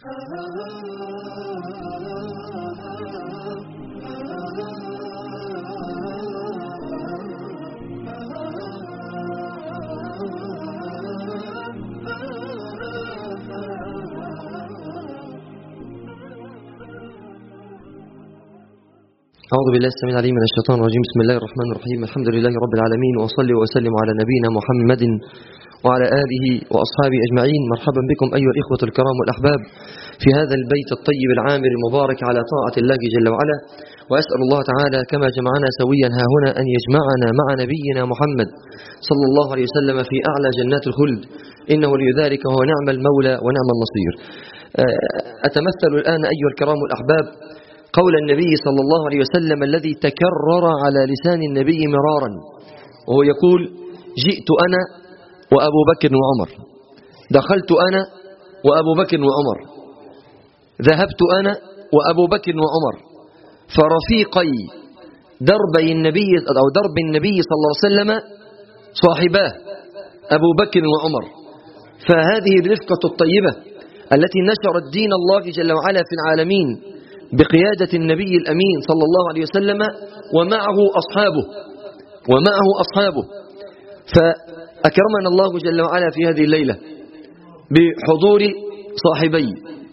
أعوذ بالله السميع العليم من الشيطان الرجيم بسم الله الرحمن الرحيم الحمد لله رب العالمين وأصلي وأسلم على نبينا محمد وعلى آله وأصحابه أجمعين مرحبا بكم أيها الإخوة الكرام والأحباب في هذا البيت الطيب العامر المبارك على طاعة الله جل وعلا وأسأل الله تعالى كما جمعنا سويا ها هنا أن يجمعنا مع نبينا محمد صلى الله عليه وسلم في أعلى جنات الخلد إنه لذلك هو نعم المولى ونعم النصير أتمثل الآن أيها الكرام الأحباب قول النبي صلى الله عليه وسلم الذي تكرر على لسان النبي مرارا وهو يقول جئت أنا وأبو بكر وعمر دخلت أنا وأبو بكر وعمر ذهبت أنا وأبو بكر وعمر فرفيقي دربي النبي أو درب النبي صلى الله عليه وسلم صاحباه أبو بكر وعمر فهذه الرفقة الطيبة التي نشرت دين الله جل وعلا في العالمين بقيادة النبي الأمين صلى الله عليه وسلم ومعه أصحابه ومعه أصحابه فأكرمنا الله جل وعلا في هذه الليلة بحضور صاحبي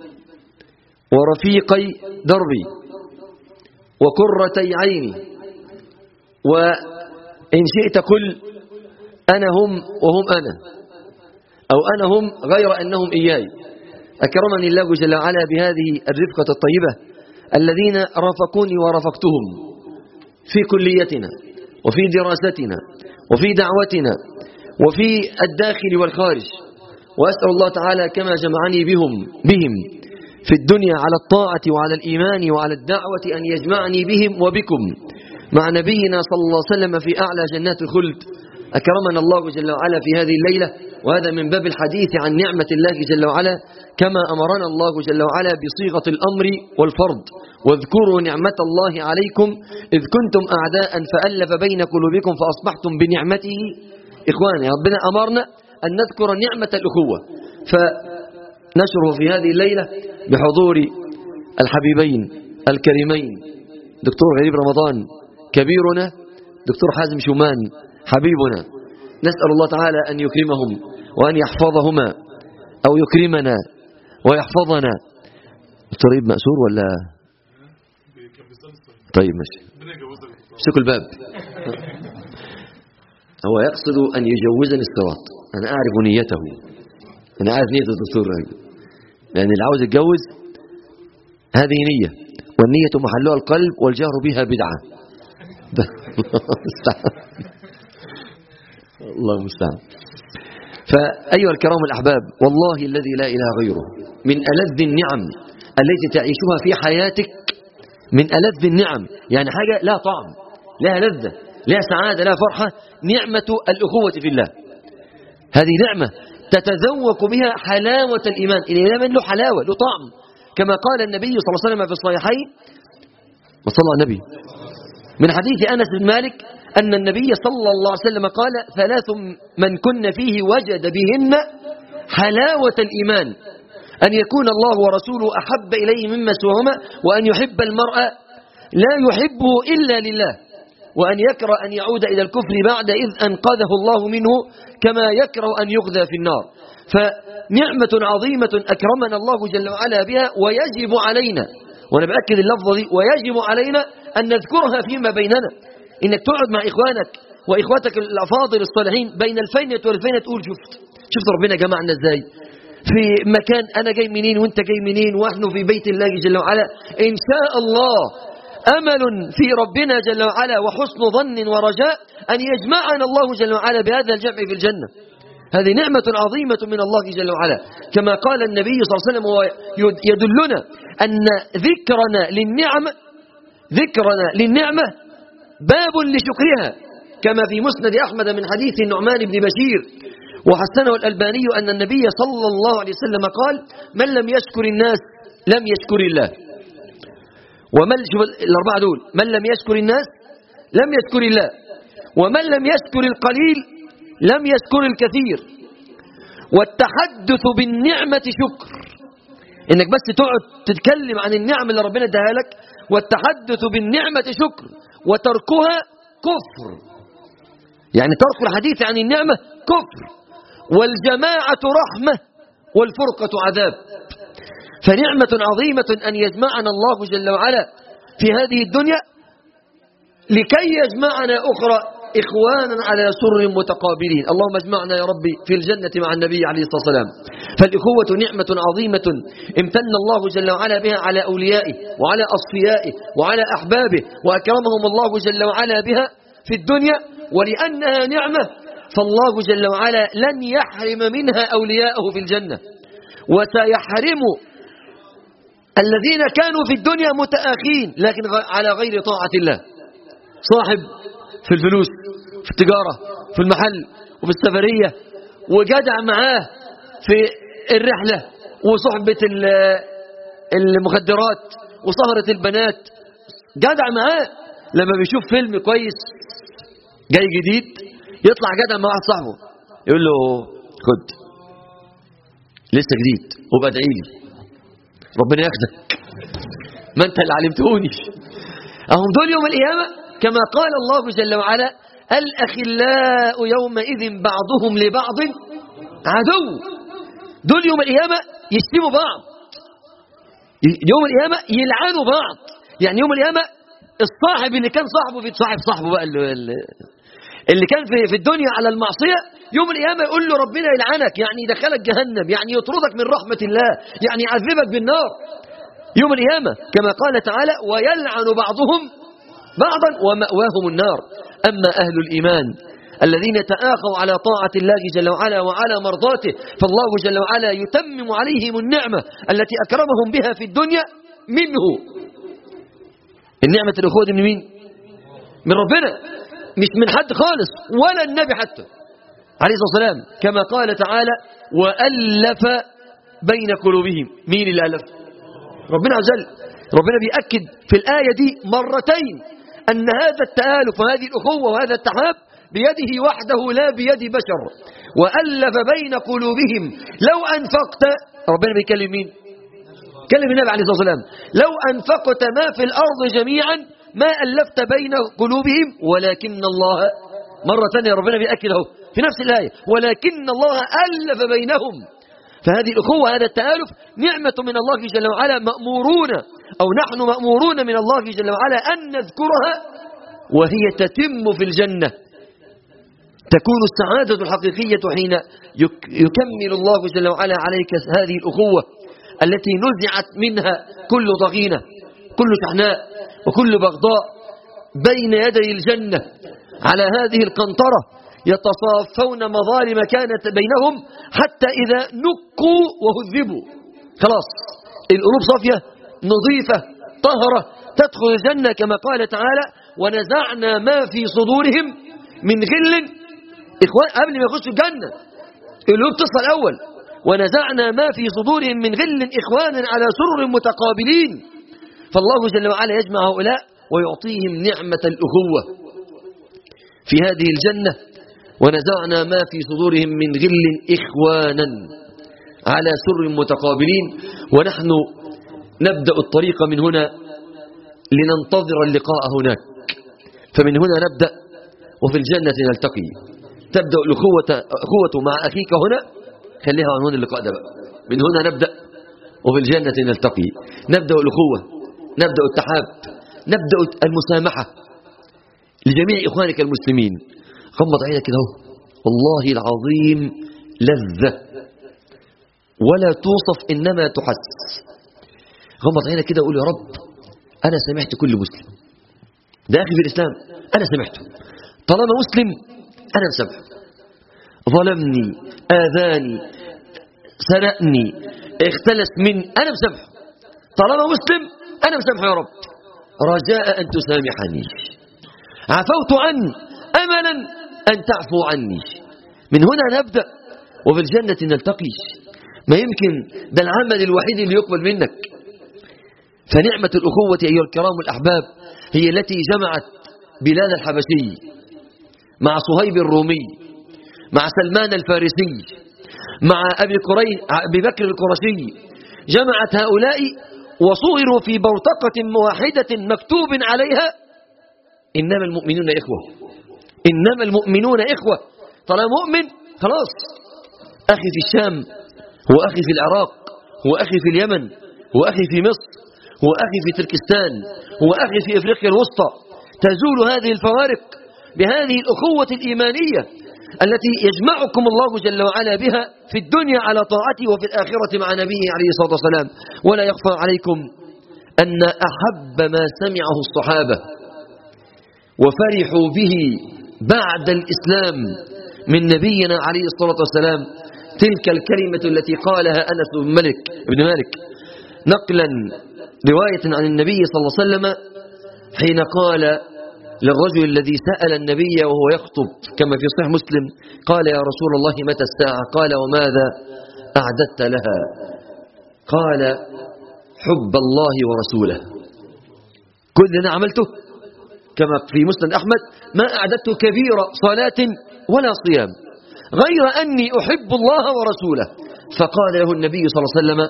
ورفيقي دربي وقرتي عيني وإن شئت قل أنا هم وهم أنا أو أنا هم غير أنهم إياي أكرمني الله جل وعلا بهذه الرفقة الطيبة الذين رافقوني ورافقتهم في كليتنا وفي دراستنا وفي دعوتنا وفي الداخل والخارج وأسأل الله تعالى كما جمعني بهم بهم في الدنيا على الطاعة وعلى الإيمان وعلى الدعوة أن يجمعني بهم وبكم مع نبينا صلى الله عليه وسلم في أعلى جنات الخلد أكرمنا الله جل وعلا في هذه الليلة وهذا من باب الحديث عن نعمة الله جل وعلا كما أمرنا الله جل وعلا بصيغة الأمر والفرض واذكروا نعمة الله عليكم إذ كنتم أعداء فألف بين قلوبكم فأصبحتم بنعمته إخواني ربنا أمرنا أن نذكر نعمة الأخوة فنشره في هذه الليلة بحضور الحبيبين الكريمين دكتور غريب رمضان كبيرنا دكتور حازم شومان حبيبنا نسأل الله تعالى أن يكرمهم وأن يحفظهما أو يكرمنا ويحفظنا الطريق مأسور ولا طيب ماشي امسكوا الباب هو يقصد أن يجوزني الصراط أنا أعرف نيته أنا أعرف نية الدكتور لأن اللي عاوز يتجوز هذه نية والنية محلها القلب والجهر بها بدعة الله المستعان فأيها الكرام الأحباب والله الذي لا إله غيره من ألذ النعم التي تعيشها في حياتك من ألذ النعم يعني حاجة لا طعم لها لذة لها سعادة لها فرحة نعمة الأخوة في الله هذه نعمة تتذوق بها حلاوة الإيمان الإيمان له حلاوة له طعم كما قال النبي صلى الله عليه وسلم في الصحيحين وصلى الله النبي من حديث أنس بن مالك أن النبي صلى الله عليه وسلم قال ثلاث من كن فيه وجد بهن حلاوة الإيمان أن يكون الله ورسوله أحب إليه مما سواهما وأن يحب المرء لا يحبه إلا لله وأن يكره أن يعود إلى الكفر بعد إذ أنقذه الله منه كما يكره أن يغذى في النار فنعمة عظيمة أكرمنا الله جل وعلا بها ويجب علينا وأنا بأكد اللفظة دي ويجب علينا أن نذكرها فيما بيننا إنك تقعد مع إخوانك وإخواتك الأفاضل الصالحين بين الفينة والفينة تقول شفت شفت ربنا جمعنا إزاي في مكان أنا جاي منين وانت جاي منين ونحن في بيت الله جل وعلا إن شاء الله أمل في ربنا جل وعلا وحسن ظن ورجاء أن يجمعنا الله جل وعلا بهذا الجمع في الجنة هذه نعمة عظيمة من الله جل وعلا كما قال النبي صلى الله عليه وسلم يدلنا أن ذكرنا للنعمة ذكرنا للنعمة باب لشكرها كما في مسند أحمد من حديث النعمان بن بشير وحسنه الألباني أن النبي صلى الله عليه وسلم قال من لم يشكر الناس لم يشكر الله ومن شوف الأربعة دول من لم يشكر الناس لم يشكر الله ومن لم يشكر القليل لم يشكر الكثير والتحدث بالنعمة شكر انك بس تقعد تتكلم عن النعم اللي ربنا اداها لك والتحدث بالنعمة شكر وتركها كفر يعني ترك الحديث عن النعمة كفر والجماعة رحمة والفرقة عذاب فنعمة عظيمة أن يجمعنا الله جل وعلا في هذه الدنيا لكي يجمعنا أخرى إخوانا على سر متقابلين اللهم اجمعنا يا ربي في الجنة مع النبي عليه الصلاة والسلام فالإخوة نعمة عظيمة امتن الله جل وعلا بها على أوليائه وعلى أصفيائه وعلى أحبابه وأكرمهم الله جل وعلا بها في الدنيا ولأنها نعمة فالله جل وعلا لن يحرم منها أولياءه في الجنة وسيحرم الذين كانوا في الدنيا متآخين لكن على غير طاعة الله صاحب في الفلوس في التجارة في المحل وفي السفرية وجدع معاه في الرحلة وصحبة المخدرات وسهرة البنات جدع معاه لما بيشوف فيلم كويس جاي جديد يطلع جدع مع واحد صاحبه يقول له خد لسه جديد وبقى ادعي لي ربنا ياخدك ما انت اللي علمتوني اهم دول يوم القيامه كما قال الله جل وعلا الاخلاء يومئذ بعضهم لبعض عدو دول يوم القيامه يشتموا بعض يوم القيامه يلعنوا بعض يعني يوم القيامه الصاحب اللي كان صاحبه بيتصاحب صاحبه بقى اللي, اللي كان في في الدنيا على المعصيه يوم القيامه يقول له ربنا يلعنك يعني يدخلك جهنم يعني يطردك من رحمه الله يعني يعذبك بالنار يوم القيامه كما قال تعالى ويلعن بعضهم بعضا ومأواهم النار اما اهل الايمان الذين تآخوا على طاعة الله جل وعلا وعلى مرضاته فالله جل وعلا يتمم عليهم النعمة التي أكرمهم بها في الدنيا منه النعمة الأخوة دي من مين؟ من ربنا مش من حد خالص ولا النبي حتى عليه الصلاة والسلام كما قال تعالى وألف بين قلوبهم مين اللي ألف ربنا عز وجل ربنا بيأكد في الآية دي مرتين أن هذا التآلف وهذه الأخوة وهذا التحاب بيده وحده لا بيد بشر وألف بين قلوبهم لو أنفقت ربنا بيكلم مين كلم النبي عليه الصلاة والسلام لو أنفقت ما في الأرض جميعا ما ألفت بين قلوبهم ولكن الله مرة ثانية ربنا بيأكد اهو في نفس الآية ولكن الله ألف بينهم فهذه الأخوة هذا التآلف نعمة من الله جل وعلا مأمورون أو نحن مأمورون من الله جل وعلا أن نذكرها وهي تتم في الجنة تكون السعادة الحقيقية حين يكمل الله جل وعلا عليك هذه الأخوة التي نزعت منها كل ضغينة كل شحناء وكل بغضاء بين يدي الجنة على هذه القنطرة يتصافون مظالم كانت بينهم حتى إذا نقوا وهذبوا خلاص القلوب صافية نظيفة طهرة تدخل الجنة كما قال تعالى ونزعنا ما في صدورهم من غل إخوان قبل ما يخشوا الجنة القلوب تصفى الأول ونزعنا ما في صدورهم من غل إخوانا على سرر متقابلين فالله جل وعلا يجمع هؤلاء ويعطيهم نعمة الأخوة في هذه الجنة ونزعنا ما في صدورهم من غل إخوانا على سر متقابلين ونحن نبدأ الطريق من هنا لننتظر اللقاء هناك فمن هنا نبدأ وفي الجنة نلتقي تبدأ الأخوة أخوة مع أخيك هنا خليها عنوان اللقاء ده بقى من هنا نبدأ وفي الجنة نلتقي نبدأ الأخوة نبدأ التحاب نبدأ المسامحة لجميع إخوانك المسلمين غمض عينك كده والله العظيم لذة ولا توصف إنما تحس غمض عينك كده وقول يا رب أنا سمحت كل مسلم ده أخي في الإسلام أنا سمحته طالما مسلم أنا مسامحه ظلمني آذاني سرقني اختلس مني أنا مسامحه طالما مسلم أنا مسامحه يا رب رجاء أن تسامحني عفوت عنه أملا أن تعفو عني من هنا نبدأ وفي الجنة نلتقي ما يمكن ده العمل الوحيد اللي يقبل منك فنعمة الأخوة أيها الكرام الأحباب هي التي جمعت بلال الحبشي مع صهيب الرومي مع سلمان الفارسي مع أبي, كري... أبي بكر القرشي جمعت هؤلاء وصوروا في بوتقة واحدة مكتوب عليها إنما المؤمنون إخوة إنما المؤمنون إخوة طالما مؤمن خلاص أخي في الشام هو أخي في العراق هو أخي في اليمن هو أخي في مصر هو أخي في تركستان هو أخي في إفريقيا الوسطى تزول هذه الفوارق بهذه الأخوة الإيمانية التي يجمعكم الله جل وعلا بها في الدنيا على طاعته وفي الآخرة مع نبيه عليه الصلاة والسلام ولا يخفى عليكم أن أحب ما سمعه الصحابة وفرحوا به بعد الإسلام من نبينا عليه الصلاة والسلام تلك الكلمة التي قالها أنس بن مالك بن مالك نقلا رواية عن النبي صلى الله عليه وسلم حين قال للرجل الذي سأل النبي وهو يخطب كما في صحيح مسلم قال يا رسول الله متى الساعة قال وماذا أعددت لها قال حب الله ورسوله كل اللي أنا عملته كما في مسند أحمد ما أعددت كبير صلاة ولا صيام غير أني أحب الله ورسوله فقال له النبي صلى الله عليه وسلم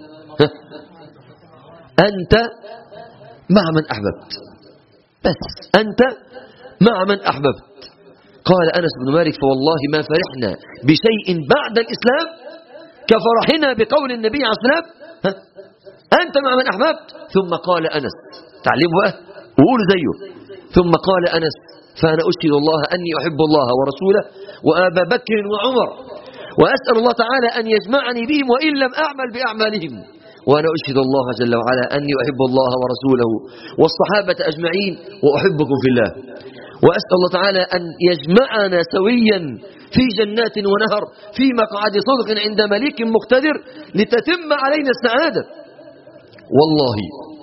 أنت مع من أحببت بس أنت مع من أحببت قال أنس بن مالك فوالله ما فرحنا بشيء بعد الإسلام كفرحنا بقول النبي عليه الصلاة والسلام أنت مع من أحببت ثم قال أنس تعلموا بقى وقولوا زيه ثم قال أنس فأنا أشهد الله أني أحب الله ورسوله وأبا بكر وعمر وأسأل الله تعالى أن يجمعني بهم وإن لم أعمل بأعمالهم وأنا أشهد الله جل وعلا أني أحب الله ورسوله والصحابة أجمعين وأحبكم في الله وأسأل الله تعالى أن يجمعنا سويا في جنات ونهر في مقعد صدق عند مليك مقتدر لتتم علينا السعادة والله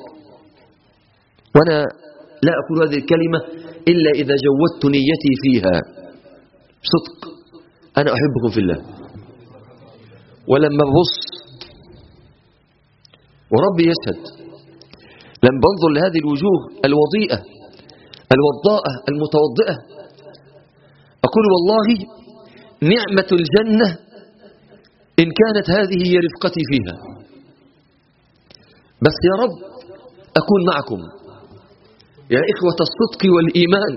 وأنا لا أقول هذه الكلمة إلا إذا جودت نيتي فيها صدق أنا أحبكم في الله ولما ببص وربي يشهد لما بنظر لهذه الوجوه الوضيئة الوضاءة المتوضئة أقول والله نعمة الجنة إن كانت هذه هي رفقتي فيها بس يا رب أكون معكم يا إخوة الصدق والإيمان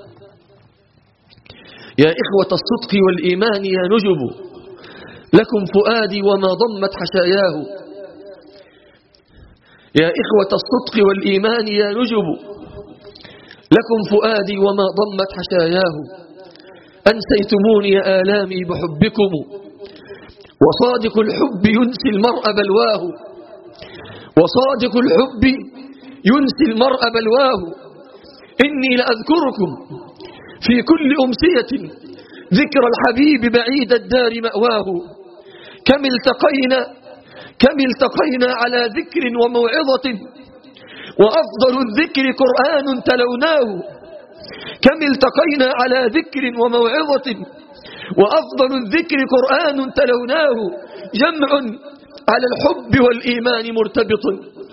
يا إخوة الصدق والإيمان يا نجب لكم فؤادي وما ضمت حشاياه يا إخوة الصدق والإيمان يا نجب لكم فؤادي وما ضمت حشاياه أنسيتموني آلامي بحبكم وصادق الحب ينسي المرء بلواه وصادق الحب ينسي المرء بلواه إني لأذكركم في كل أمسية ذكر الحبيب بعيد الدار مأواه كم التقينا كم التقينا على ذكر وموعظة وأفضل الذكر قرآن تلوناه كم التقينا على ذكر وموعظة وأفضل الذكر قرآن تلوناه جمع على الحب والإيمان مرتبط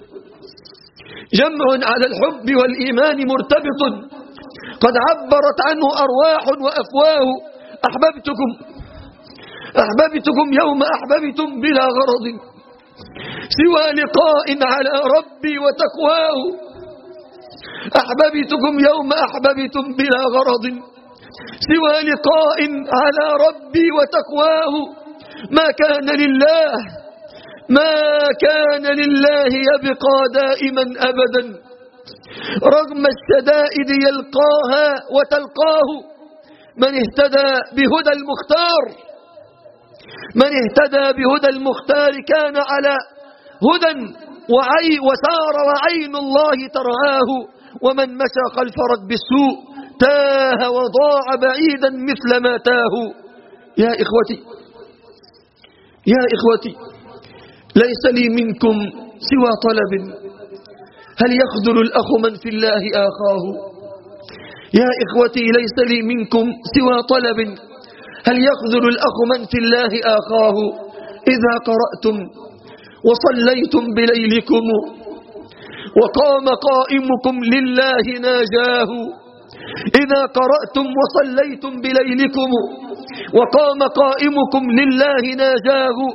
جمع على الحب والإيمان مرتبط قد عبرت عنه أرواح وأفواه أحببتكم أحببتكم يوم أحببتم بلا غرض سوى لقاء على ربي وتقواه أحببتكم يوم أحببتم بلا غرض سوى لقاء على ربي وتقواه ما كان لله ما كان لله يبقى دائما أبدا رغم الشدائد يلقاها وتلقاه من اهتدى بهدى المختار من اهتدى بهدى المختار كان على هدى وعي وسار وعين الله ترعاه ومن مشى خلف ركب السوء تاه وضاع بعيدا مثل ما تاه يا إخوتي يا إخوتي ليس لي منكم سوى طلب هل يخذل الأخ من في الله آخاه يا إخوتي ليس لي منكم سوى طلب هل يخذل الأخ من في الله آخاه إذا قرأتم وصليتم بليلكم وقام قائمكم لله ناجاه إذا قرأتم وصليتم بليلكم وقام قائمكم لله ناجاه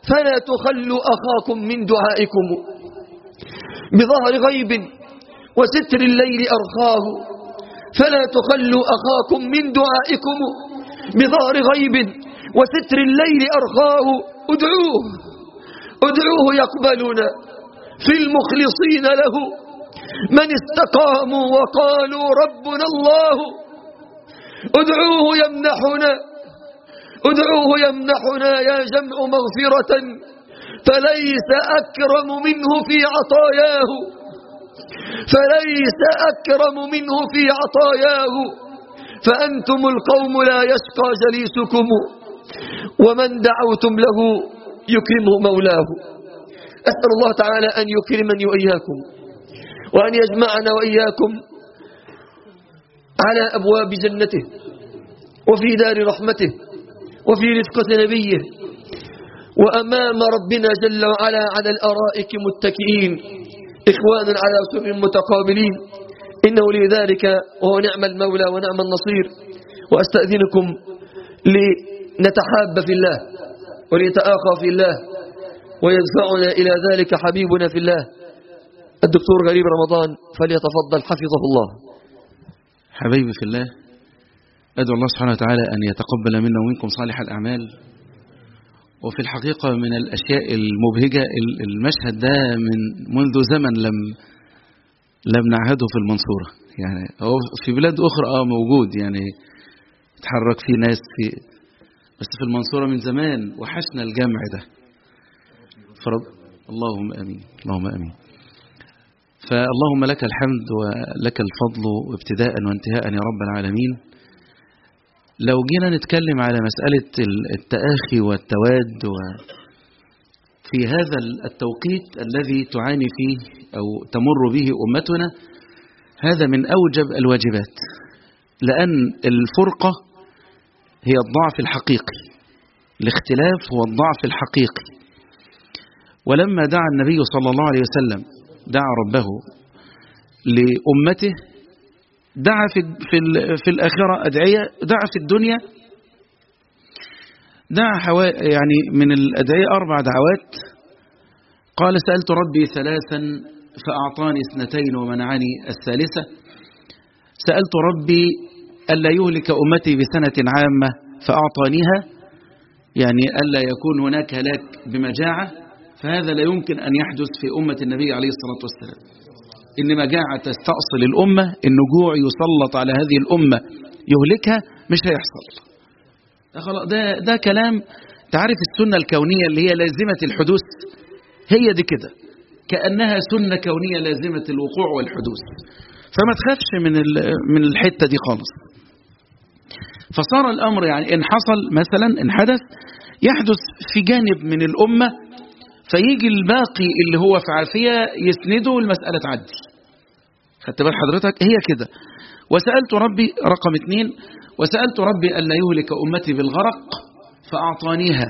فلا تخلوا أخاكم من دعائكم بظهر غيب وستر الليل أرخاه فلا تخلوا أخاكم من دعائكم بظهر غيب وستر الليل أرخاه ادعوه ادعوه يقبلنا في المخلصين له من استقاموا وقالوا ربنا الله ادعوه يمنحنا ادعوه يمنحنا يا جمع مغفرة فليس أكرم منه في عطاياه فليس أكرم منه في عطاياه فأنتم القوم لا يشقى جليسكم ومن دعوتم له يكرمه مولاه أسأل الله تعالى أن يكرمني وإياكم وأن يجمعنا وإياكم على أبواب جنته وفي دار رحمته وفي رفقة نبيه وأمام ربنا جل وعلا على الأرائك متكئين إخوانا على سر متقابلين إنه لذلك وهو نعم المولى ونعم النصير وأستأذنكم لنتحاب في الله وليتآخى في الله ويدفعنا إلى ذلك حبيبنا في الله الدكتور غريب رمضان فليتفضل حفظه الله حبيبي في الله أدعو الله سبحانه وتعالى أن يتقبل منا ومنكم صالح الأعمال وفي الحقيقة من الأشياء المبهجة المشهد ده من منذ زمن لم لم نعهده في المنصورة يعني هو في بلاد أخرى آه موجود يعني تحرك فيه ناس في بس في المنصورة من زمان وحشنا الجمع ده فرب اللهم امين اللهم امين فاللهم لك الحمد ولك الفضل ابتداء وانتهاء يا رب العالمين لو جينا نتكلم على مسألة التآخي والتواد و في هذا التوقيت الذي تعاني فيه أو تمر به أمتنا هذا من أوجب الواجبات لأن الفرقة هي الضعف الحقيقي الاختلاف هو الضعف الحقيقي ولما دعا النبي صلى الله عليه وسلم دعا ربه لأمته دعا في في في الآخرة أدعية دعا في الدنيا دعا حوا يعني من الأدعية أربع دعوات قال سألت ربي ثلاثا فأعطاني اثنتين ومنعني الثالثة سألت ربي ألا يهلك أمتي بسنة عامة فأعطانيها يعني ألا يكون هناك هلاك بمجاعة فهذا لا يمكن أن يحدث في أمة النبي عليه الصلاة والسلام إن مجاعة تستأصل الأمة إن جوع يسلط على هذه الأمة يهلكها مش هيحصل ده, خلاص ده, ده كلام تعرف السنة الكونية اللي هي لازمة الحدوث هي دي كده كأنها سنة كونية لازمة الوقوع والحدوث فما تخافش من من الحتة دي خالص فصار الأمر يعني إن حصل مثلا إن حدث يحدث في جانب من الأمة فيجي الباقي اللي هو في عافية يسنده والمسألة تعدي خدت بال حضرتك هي كده وسألت ربي رقم اثنين وسألت ربي ألا يهلك أمتي بالغرق فأعطانيها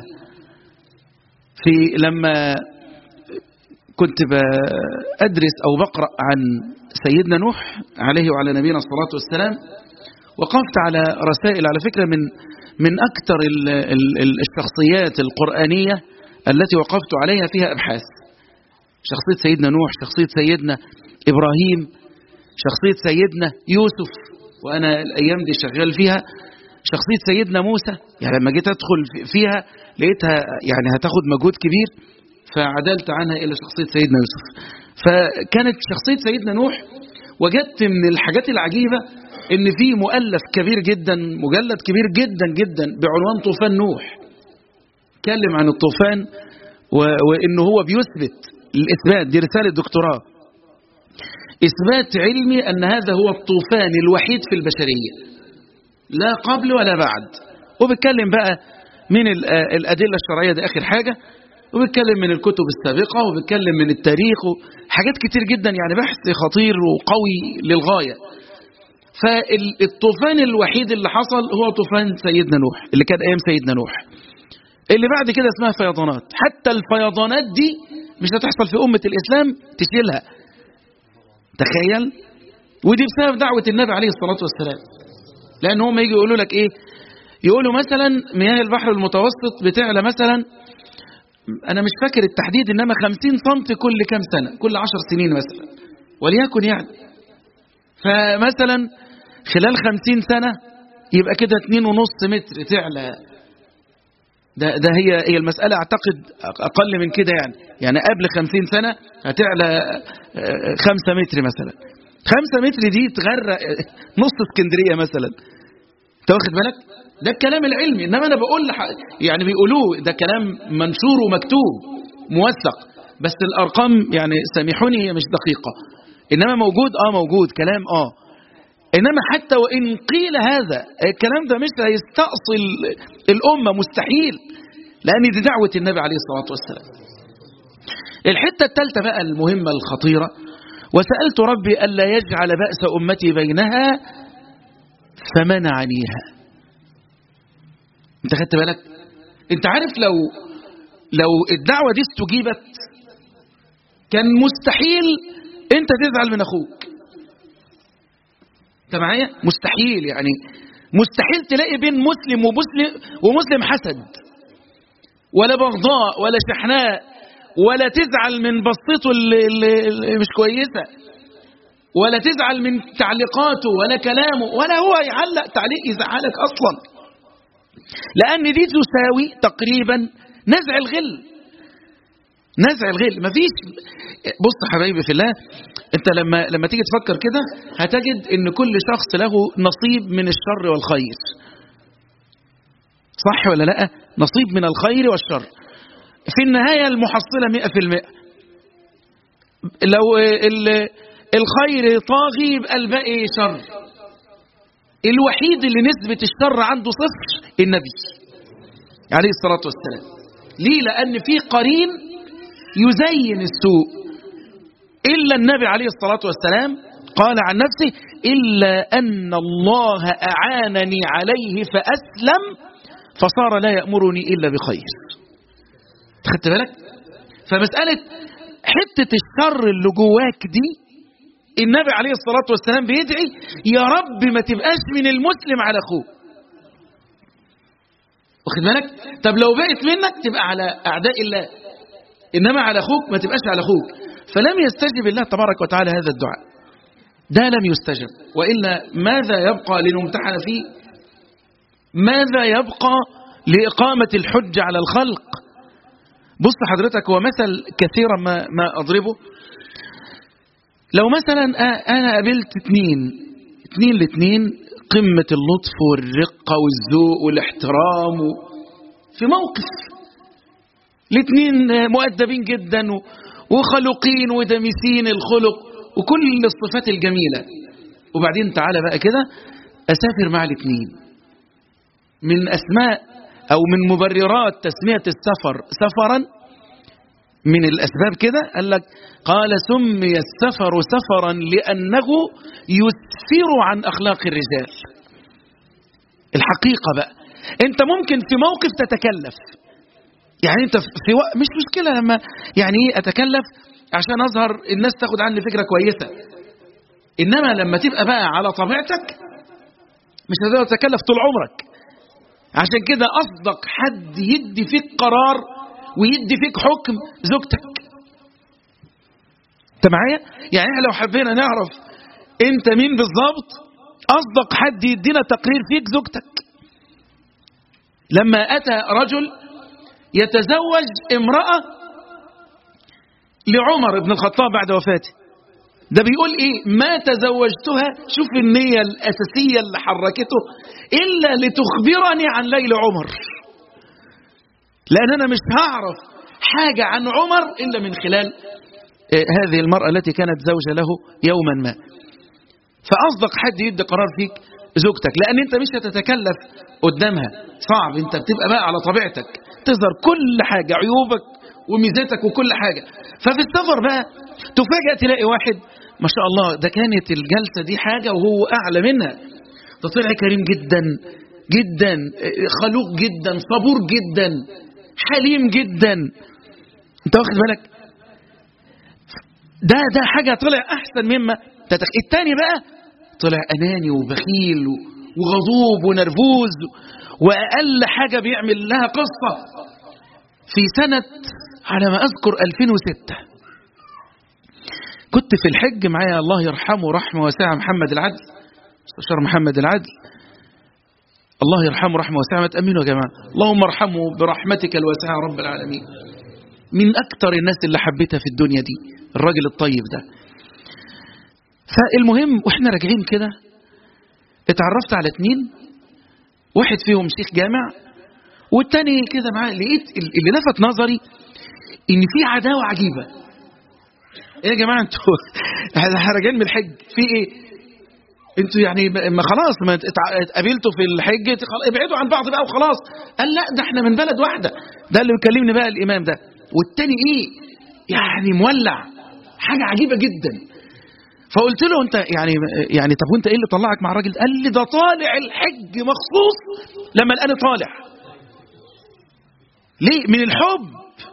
في لما كنت بأدرس أو بقرأ عن سيدنا نوح عليه وعلى نبينا الصلاة والسلام وقفت على رسائل على فكرة من من أكثر الشخصيات القرآنية التي وقفت عليها فيها أبحاث شخصية سيدنا نوح شخصية سيدنا إبراهيم شخصية سيدنا يوسف وأنا الأيام دي شغال فيها شخصية سيدنا موسى يعني لما جيت أدخل فيها لقيتها يعني هتاخد مجهود كبير فعدلت عنها إلى شخصية سيدنا يوسف فكانت شخصية سيدنا نوح وجدت من الحاجات العجيبة ان في مؤلف كبير جدا مجلد كبير جدا جدا بعنوان طوفان نوح اتكلم عن الطوفان وانه هو بيثبت الاثبات دي رساله دكتوراه اثبات علمي ان هذا هو الطوفان الوحيد في البشريه لا قبل ولا بعد وبيتكلم بقى من الادله الشرعيه دي اخر حاجه وبيتكلم من الكتب السابقه وبيتكلم من التاريخ حاجات كتير جدا يعني بحث خطير وقوي للغايه فالطوفان الوحيد اللي حصل هو طوفان سيدنا نوح اللي كان ايام سيدنا نوح اللي بعد كده اسمها فيضانات حتى الفيضانات دي مش هتحصل في أمة الإسلام تشيلها تخيل ودي بسبب دعوة النبي عليه الصلاة والسلام لأن هم يجي يقولوا لك إيه يقولوا مثلا مياه البحر المتوسط بتعلى مثلا أنا مش فاكر التحديد إنما 50 سم كل كام سنة كل 10 سنين مثلا وليكن يعني فمثلا خلال 50 سنة يبقى كده 2.5 متر تعلى ده ده هي هي المسألة أعتقد أقل من كده يعني يعني قبل 50 سنة هتعلى 5 متر مثلا 5 متر دي تغرق نص اسكندرية مثلا أنت واخد بالك؟ ده الكلام العلمي إنما أنا بقول لح... يعني بيقولوه ده كلام منشور ومكتوب موثق بس الأرقام يعني سامحوني هي مش دقيقة إنما موجود آه موجود كلام آه إنما حتى وإن قيل هذا الكلام ده مش هيستأصل الأمة مستحيل لأن دي دعوة النبي عليه الصلاة والسلام الحتة الثالثة بقى المهمة الخطيرة وسألت ربي ألا يجعل بأس أمتي بينها فمنعنيها انت خدت بالك انت عارف لو لو الدعوة دي استجيبت كان مستحيل انت تزعل من اخوك انت معايا مستحيل يعني مستحيل تلاقي بين مسلم ومسلم ومسلم حسد ولا بغضاء ولا شحناء ولا تزعل من بصته اللي, اللي مش كويسة ولا تزعل من تعليقاته ولا كلامه ولا هو يعلق تعليق يزعلك أصلا لأن دي تساوي تقريبا نزع الغل نزع الغل مفيش بص حبايبي في الله انت لما لما تيجي تفكر كده هتجد ان كل شخص له نصيب من الشر والخير صح ولا لا نصيب من الخير والشر في النهاية المحصلة مئة في المئة لو الخير طاغي يبقى الباقي شر الوحيد اللي نسبة الشر عنده صفر النبي عليه الصلاة والسلام ليه لأن في قرين يزين السوء إلا النبي عليه الصلاة والسلام قال عن نفسه إلا أن الله أعانني عليه فأسلم فصار لا يأمرني إلا بخير خدت بالك فمسألة حتة الشر اللي جواك دي النبي عليه الصلاة والسلام بيدعي يا رب ما تبقاش من المسلم على أخوه واخد بالك طب لو بقت منك تبقى على أعداء الله إنما على أخوك ما تبقاش على أخوك فلم يستجب الله تبارك وتعالى هذا الدعاء ده لم يستجب وإلا ماذا يبقى لنمتحن فيه ماذا يبقى لإقامة الحج على الخلق بص حضرتك هو مثل كثيرا ما, ما أضربه لو مثلا أنا قابلت اتنين اتنين لاتنين قمة اللطف والرقة والذوق والاحترام في موقف الاتنين مؤدبين جدا وخلقين ودمسين الخلق وكل الصفات الجميلة وبعدين تعالى بقى كده أسافر مع الاتنين من أسماء أو من مبررات تسمية السفر سفرا من الأسباب كده قال لك قال سمي السفر سفرا لأنه يسفر عن أخلاق الرجال الحقيقة بقى أنت ممكن في موقف تتكلف يعني أنت في وقت مش مشكلة لما يعني إيه أتكلف عشان أظهر الناس تاخد عني فكرة كويسة إنما لما تبقى بقى على طبيعتك مش هتقدر تتكلف طول عمرك عشان كده أصدق حد يدي فيك قرار ويدي فيك حكم زوجتك انت معايا يعني احنا لو حبينا نعرف انت مين بالظبط اصدق حد يدينا تقرير فيك زوجتك لما اتى رجل يتزوج امرأة لعمر بن الخطاب بعد وفاته ده بيقول ايه ما تزوجتها شوف النية الاساسية اللي حركته الا لتخبرني عن ليل عمر لأن أنا مش هعرف حاجة عن عمر إلا من خلال هذه المرأة التي كانت زوجة له يوما ما فأصدق حد يدي قرار فيك زوجتك لأن أنت مش هتتكلف قدامها صعب أنت بتبقى بقى على طبيعتك تظهر كل حاجة عيوبك وميزاتك وكل حاجة ففي السفر بقى تفاجأ تلاقي واحد ما شاء الله ده كانت الجلسة دي حاجة وهو أعلى منها ده طلع كريم جدا جدا خلوق جدا صبور جدا حليم جدا انت واخد بالك ده ده حاجة طلع أحسن مما تتخ... التاني بقى طلع أناني وبخيل وغضوب ونرفوز وأقل حاجة بيعمل لها قصة في سنة على ما أذكر 2006 كنت في الحج معايا الله يرحمه رحمة واسعة محمد العدل مستشار محمد العدل الله يرحمه رحمة واسعة ما تأمنوا يا جماعة اللهم ارحمه برحمتك الواسعة يا رب العالمين من أكتر الناس اللي حبيتها في الدنيا دي الراجل الطيب ده فالمهم واحنا راجعين كده اتعرفت على اتنين واحد فيهم شيخ جامع والتاني كده معاه لقيت اللي لفت نظري ان في عداوه عجيبه ايه يا جماعه انتوا احنا راجعين من الحج في ايه انتوا يعني ما خلاص ما اتقابلتوا في الحج ابعدوا عن بعض بقى وخلاص قال لا ده احنا من بلد واحده ده اللي بيكلمني بقى الامام ده والتاني ايه يعني مولع حاجه عجيبه جدا فقلت له انت يعني يعني طب وانت ايه اللي طلعك مع الراجل قال لي ده طالع الحج مخصوص لما لقاني طالع ليه من الحب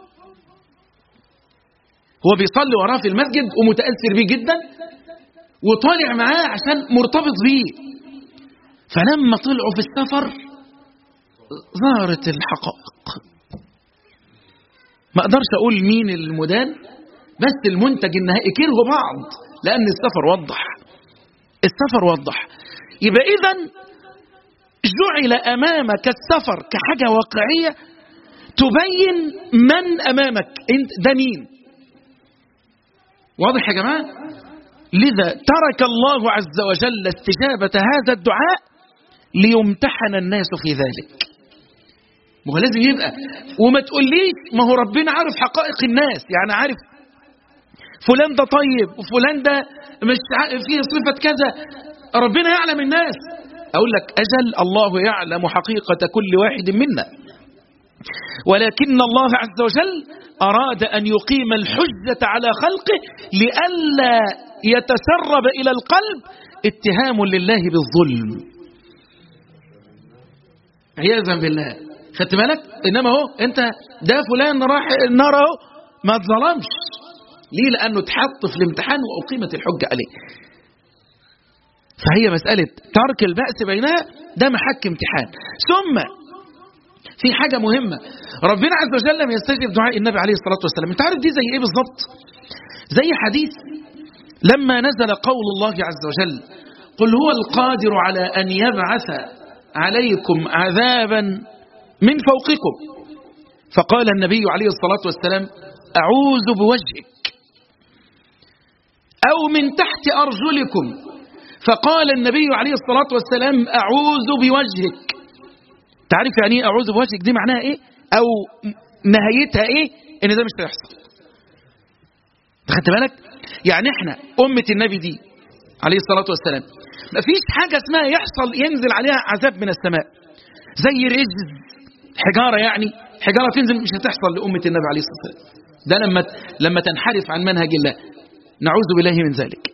هو بيصلي وراه في المسجد ومتاثر بيه جدا وطالع معاه عشان مرتبط بيه فلما طلعوا في السفر ظهرت الحقائق ما اقدرش اقول مين المدان بس المنتج النهائي كرهوا بعض لان السفر وضح السفر وضح يبقى اذا جعل امامك السفر كحاجه واقعيه تبين من امامك انت ده مين واضح يا جماعه لذا ترك الله عز وجل استجابه هذا الدعاء ليمتحن الناس في ذلك ما هو لازم يبقى وما تقوليش ما هو ربنا عارف حقائق الناس يعني عارف فلان ده طيب وفلان ده مش فيه صفة كذا ربنا يعلم الناس أقول لك أجل الله يعلم حقيقة كل واحد منا ولكن الله عز وجل أراد أن يقيم الحجة على خلقه لئلا يتسرب إلى القلب اتهام لله بالظلم عياذا بالله خدت بالك انما هو انت ده فلان راح النار اهو ما اتظلمش ليه لانه اتحط في الامتحان واقيمت الحجه عليه فهي مساله ترك الباس بينها ده محك امتحان ثم في حاجه مهمه ربنا عز وجل لم يستجب دعاء النبي عليه الصلاه والسلام انت عارف دي زي ايه بالظبط زي حديث لما نزل قول الله عز وجل قل هو القادر على ان يبعث عليكم عذابا من فوقكم فقال النبي عليه الصلاة والسلام أعوذ بوجهك أو من تحت أرجلكم فقال النبي عليه الصلاة والسلام أعوذ بوجهك تعرف يعني ايه أعوذ بوجهك دي معناها إيه أو نهايتها إيه إن ده مش هيحصل خدت بالك يعني إحنا أمة النبي دي عليه الصلاة والسلام مفيش حاجة اسمها يحصل ينزل عليها عذاب من السماء زي رجز حجارة يعني حجارة تنزل مش هتحصل لأمة النبي عليه الصلاة والسلام ده لما لما تنحرف عن منهج الله نعوذ بالله من ذلك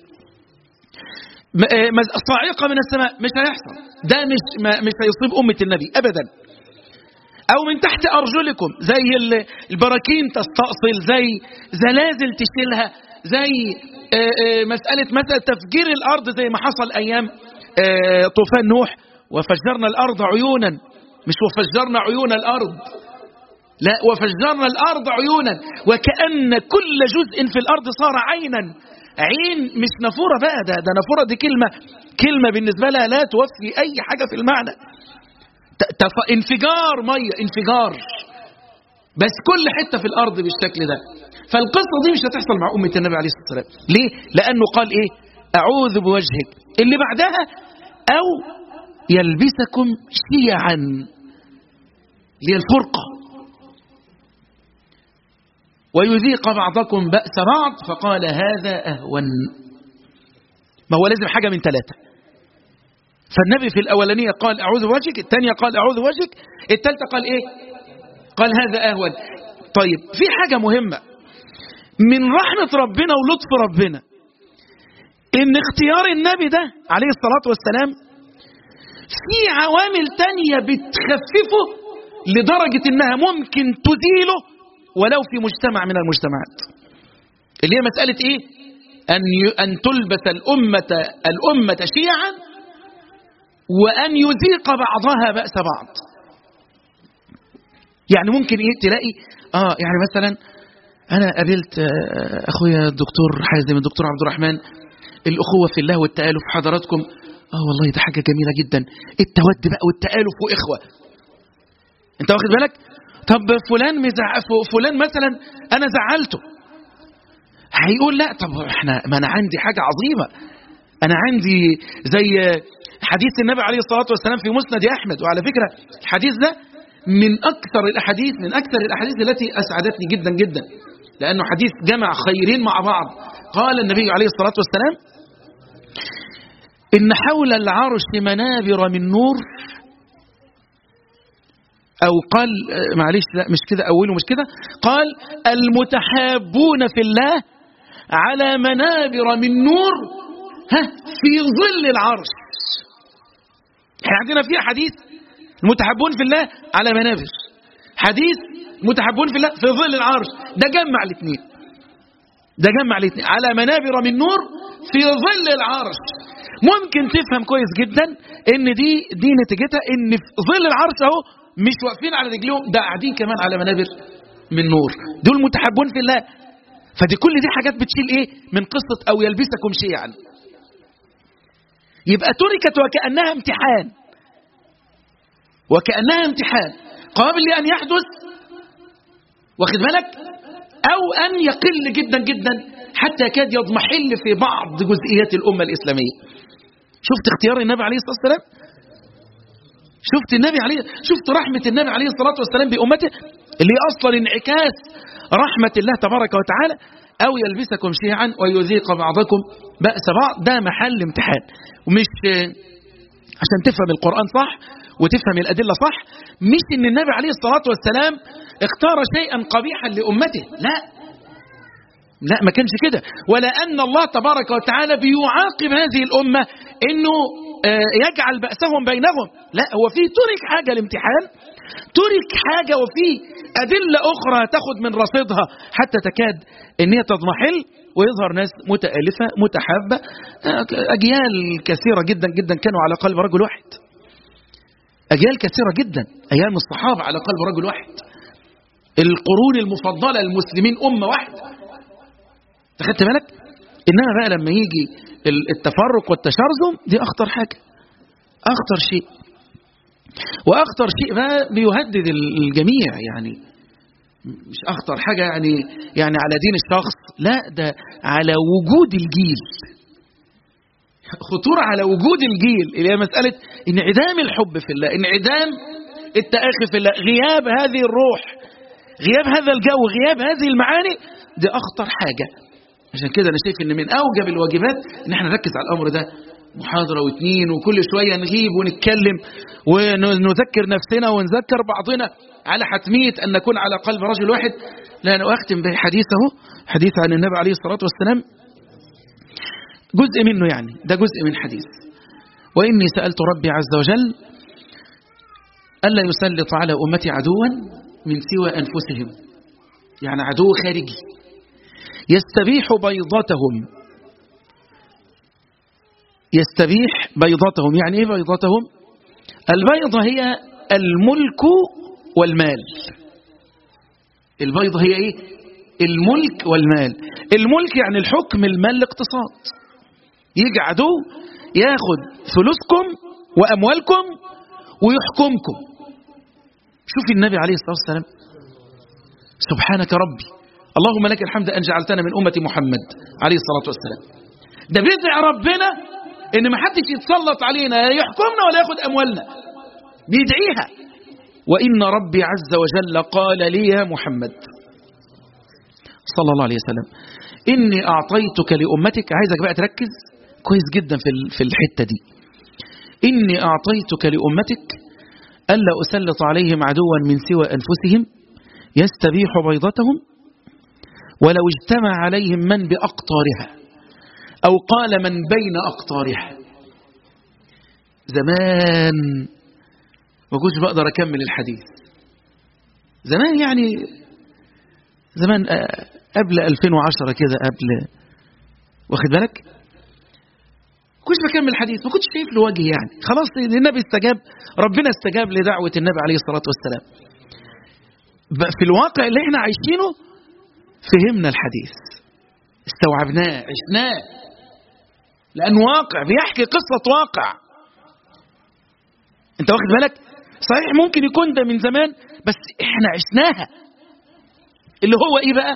صاعقة من السماء مش هيحصل ده مش مش هيصيب أمة النبي أبدا أو من تحت أرجلكم زي البراكين تستأصل زي زلازل تشيلها زي مسألة مثلا تفجير الأرض زي ما حصل أيام طوفان نوح وفجرنا الأرض عيونا مش وفجرنا عيون الأرض لا وفجرنا الأرض عيونا وكأن كل جزء في الأرض صار عينا عين مش نافورة بقى ده, ده نافورة دي كلمة كلمة بالنسبة لها لا توفي أي حاجة في المعنى انفجار مية انفجار بس كل حتة في الأرض بالشكل ده فالقصة دي مش هتحصل مع أمة النبي عليه الصلاة والسلام ليه؟ لأنه قال إيه أعوذ بوجهك اللي بعدها أو يلبسكم شيعا هي الفرقة ويذيق بعضكم بأس بعض فقال هذا أهون ما هو لازم حاجة من ثلاثة فالنبي في الأولانية قال أعوذ بوجهك الثانية قال أعوذ بوجهك الثالثة قال إيه قال هذا أهون طيب في حاجة مهمة من رحمة ربنا ولطف ربنا إن اختيار النبي ده عليه الصلاة والسلام في عوامل تانية بتخففه لدرجة إنها ممكن تزيله ولو في مجتمع من المجتمعات اللي هي مسألة إيه أن, أن تلبس الأمة, الأمة شيعا وأن يذيق بعضها بأس بعض يعني ممكن ايه تلاقي اه يعني مثلا انا قابلت آه، اخويا الدكتور حازم الدكتور عبد الرحمن الاخوه في الله والتالف حضراتكم اه والله ده حاجه جميله جدا التود بقى والتالف واخوه انت واخد بالك طب فلان مزع فلان مثلا انا زعلته هيقول لا طب احنا ما انا عندي حاجه عظيمه انا عندي زي حديث النبي عليه الصلاه والسلام في مسند احمد وعلى فكره الحديث ده من اكثر الاحاديث من اكثر الاحاديث التي اسعدتني جدا جدا لانه حديث جمع خيرين مع بعض قال النبي عليه الصلاه والسلام ان حول العرش منابر من نور أو قال آه، معلش لا مش كده أوله مش كده قال المتحابون في الله على منابر من نور ها في ظل العرش احنا عندنا فيها حديث المتحابون في الله على منابر حديث متحابون في الله في ظل العرش ده جمع الاثنين ده جمع الاثنين على منابر من نور في ظل العرش ممكن تفهم كويس جدا ان دي دي نتيجتها ان في ظل العرش اهو مش واقفين على رجلهم ده قاعدين كمان على منابر من نور دول متحبون في الله فدي كل دي حاجات بتشيل ايه من قصة او يلبسكم شيئا يبقى تركت وكأنها امتحان وكأنها امتحان قابل لأن يحدث واخد بالك أو أن يقل جدا جدا حتى يكاد يضمحل في بعض جزئيات الأمة الإسلامية شفت اختيار النبي عليه الصلاة والسلام شفت النبي عليه شفت رحمة النبي عليه الصلاة والسلام بأمته اللي هي أصلا انعكاس رحمة الله تبارك وتعالى أو يلبسكم شيعا ويذيق بعضكم بأس بعض ده محل امتحان ومش عشان تفهم القرآن صح وتفهم الأدلة صح مش إن النبي عليه الصلاة والسلام اختار شيئا قبيحا لأمته لا لا ما كانش كده ولا أن الله تبارك وتعالى بيعاقب هذه الأمة إنه آه، يجعل بأسهم بينهم لا هو في ترك حاجة الامتحان ترك حاجة وفي أدلة أخرى تاخد من رصيدها حتى تكاد إن هي تضمحل ويظهر ناس متألفة متحابة آه، أجيال كثيرة جدا جدا كانوا على قلب رجل واحد أجيال كثيرة جدا أيام الصحابة على قلب رجل واحد القرون المفضلة المسلمين أمة واحدة تخدت بالك إنما بقى لما يجي التفرق والتشرذم دي أخطر حاجة أخطر شيء وأخطر شيء بقى بيهدد الجميع يعني مش أخطر حاجة يعني يعني على دين الشخص لا ده على وجود الجيل خطورة على وجود الجيل اللي هي مسألة انعدام الحب في الله انعدام التأخي في الله غياب هذه الروح غياب هذا الجو غياب هذه المعاني دي أخطر حاجة عشان كده أنا شايف إن من أوجب الواجبات إن احنا نركز على الأمر ده محاضرة واثنين وكل شوية نغيب ونتكلم ونذكر نفسنا ونذكر بعضنا على حتمية أن نكون على قلب رجل واحد لا أنا أختم بحديثه حديث عن النبي عليه الصلاة والسلام جزء منه يعني ده جزء من حديث وإني سألت ربي عز وجل ألا يسلط على أمتي عدوا من سوى أنفسهم يعني عدو خارجي يستبيح بيضتهم يستبيح بيضتهم يعني ايه بيضتهم البيضة هي الملك والمال البيضة هي ايه الملك والمال الملك يعني الحكم المال الاقتصاد يجي عدو ياخد فلوسكم واموالكم ويحكمكم شوف النبي عليه الصلاة والسلام سبحانك ربي اللهم لك الحمد أن جعلتنا من أمة محمد عليه الصلاة والسلام ده بيدعي ربنا ان ما حدش يتسلط علينا يحكمنا ولا ياخد اموالنا بيدعيها وان ربي عز وجل قال لي يا محمد صلى الله عليه وسلم اني اعطيتك لامتك عايزك بقى تركز كويس جدا في في الحته دي اني اعطيتك لامتك الا اسلط عليهم عدوا من سوى انفسهم يستبيح بيضتهم ولو اجتمع عليهم من باقطارها أو قال من بين أقطارها زمان ما كنتش بقدر أكمل الحديث زمان يعني زمان قبل 2010 كده قبل واخد بالك كنتش بكمل الحديث ما كنتش شايف له وجه يعني خلاص النبي استجاب ربنا استجاب لدعوة النبي عليه الصلاة والسلام في الواقع اللي احنا عايشينه فهمنا الحديث استوعبناه عشناه لأنه واقع بيحكي قصة واقع انت واخد بالك صحيح ممكن يكون ده من زمان بس احنا عشناها اللي هو ايه بقى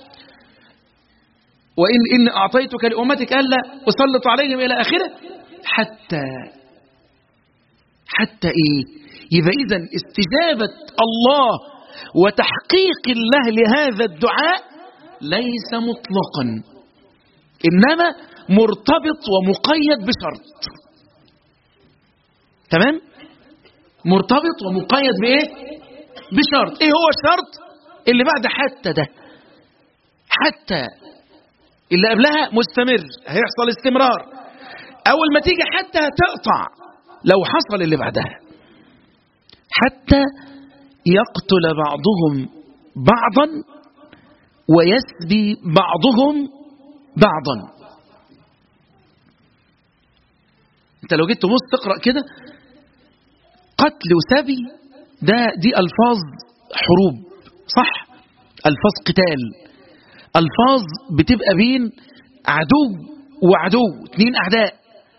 وإن إن أعطيتك لأمتك ألا أسلط عليهم إلى آخره حتى حتى إيه يبقى إذا استجابة الله وتحقيق الله لهذا الدعاء ليس مطلقا إنما مرتبط ومقيد بشرط تمام مرتبط ومقيد بإيه بشرط إيه هو الشرط اللي بعد حتى ده حتى اللي قبلها مستمر هيحصل استمرار أول ما تيجي حتى هتقطع لو حصل اللي بعدها حتى يقتل بعضهم بعضا ويسبي بعضهم بعضا انت لو جيت تبص تقرا كده قتل وسبي ده دي الفاظ حروب صح الفاظ قتال الفاظ بتبقى بين عدو وعدو اثنين اعداء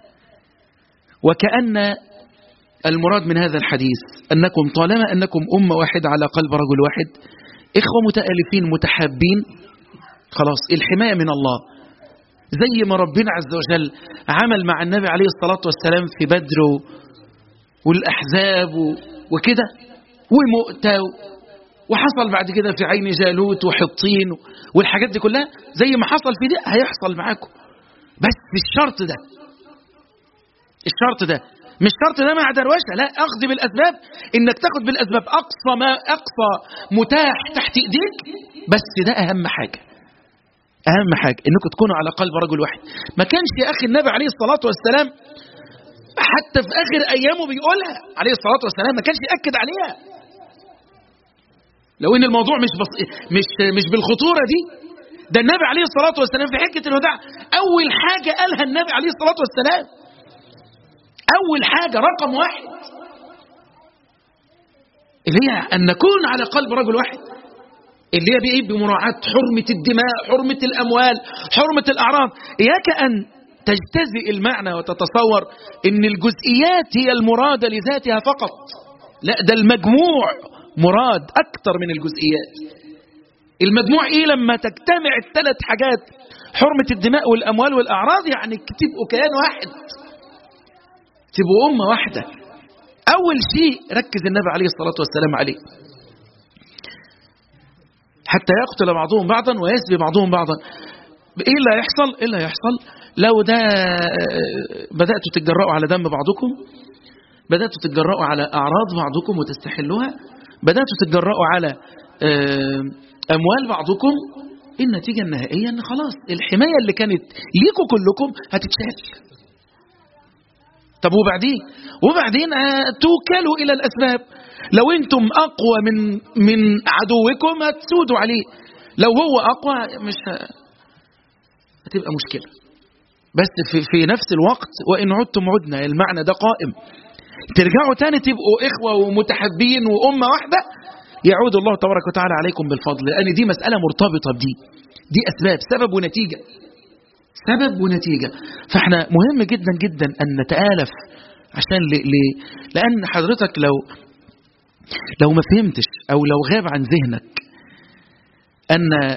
وكأن المراد من هذا الحديث أنكم طالما أنكم أمة واحدة على قلب رجل واحد إخوة متألفين متحابين خلاص الحماية من الله زي ما ربنا عز وجل عمل مع النبي عليه الصلاة والسلام في بدر والأحزاب وكده ومؤتة وحصل بعد كده في عين جالوت وحطين والحاجات دي كلها زي ما حصل في دي هيحصل معاكم بس بالشرط ده الشرط ده مش شرط ده مع دروشه لا اخذ بالاسباب انك تاخد بالاسباب اقصى ما اقصى متاح تحت ايديك بس ده اهم حاجه اهم حاجه انكم تكونوا على قلب رجل واحد ما كانش يا اخي النبي عليه الصلاه والسلام حتى في اخر ايامه بيقولها عليه الصلاه والسلام ما كانش ياكد عليها لو ان الموضوع مش بص... مش مش بالخطوره دي ده النبي عليه الصلاه والسلام في حجه الوداع اول حاجه قالها النبي عليه الصلاه والسلام أول حاجة رقم واحد اللي هي أن نكون على قلب رجل واحد اللي هي بإيه بمراعاة حرمة الدماء حرمة الأموال حرمة الأعراض إياك أن تجتزئ المعنى وتتصور أن الجزئيات هي المرادة لذاتها فقط لا ده المجموع مراد أكثر من الجزئيات المجموع إيه لما تجتمع الثلاث حاجات حرمة الدماء والأموال والأعراض يعني تبقوا كيان واحد تبقوا أمة واحدة أول شيء ركز النبي عليه الصلاة والسلام عليه حتى يقتل بعضهم بعضا ويسبي بعضهم بعضا إيه اللي هيحصل؟ إيه اللي هيحصل؟ لو ده بدأتوا تتجرأوا على دم بعضكم بدأتوا تتجرأوا على أعراض بعضكم وتستحلوها بدأتوا تتجرأوا على أموال بعضكم النتيجة النهائية أن خلاص الحماية اللي كانت ليكم كلكم هتتشال طب وبعدين وبعدين توكلوا إلى الأسباب لو أنتم أقوى من من عدوكم هتسودوا عليه لو هو أقوى مش هتبقى مشكلة بس في, في نفس الوقت وإن عدتم عدنا المعنى ده قائم ترجعوا تاني تبقوا إخوة ومتحبين وأمة واحدة يعود الله تبارك وتعالى عليكم بالفضل لأن دي مسألة مرتبطة بدي دي أسباب سبب ونتيجة سبب ونتيجة فاحنا مهم جدا جدا أن نتآلف عشان ل... ل... لأن حضرتك لو لو ما فهمتش أو لو غاب عن ذهنك أن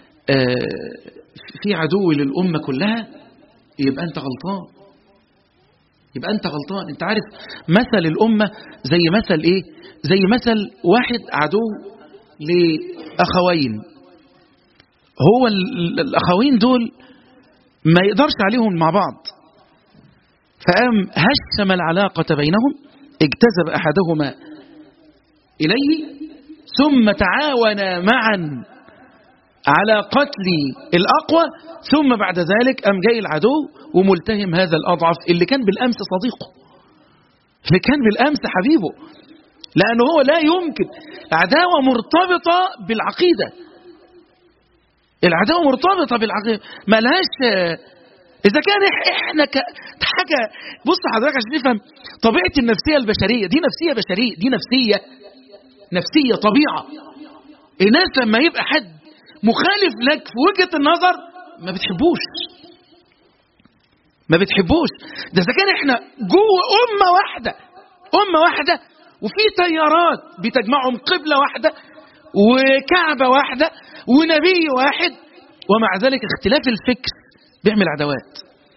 في عدو للأمة كلها يبقى أنت غلطان يبقى أنت غلطان أنت عارف مثل الأمة زي مثل إيه زي مثل واحد عدو لأخوين هو الأخوين دول ما يقدرش عليهم مع بعض فقام هشم العلاقة بينهم اجتذب أحدهما إليه ثم تعاون معا على قتل الأقوى ثم بعد ذلك قام جاي العدو وملتهم هذا الأضعف اللي كان بالأمس صديقه اللي كان بالأمس حبيبه لأنه هو لا يمكن عداوة مرتبطة بالعقيدة العداوة مرتبطة بالعقيدة ملهاش إذا كان إحنا ك... حاجة بص حضرتك عشان تفهم طبيعة النفسية البشرية دي نفسية بشرية دي نفسية نفسية طبيعة الناس لما يبقى حد مخالف لك في وجهة النظر ما بتحبوش ما بتحبوش ده اذا كان احنا جوه امه واحده امه واحده وفي تيارات بتجمعهم قبله واحده وكعبه واحده ونبي واحد ومع ذلك اختلاف الفكر بيعمل عداوات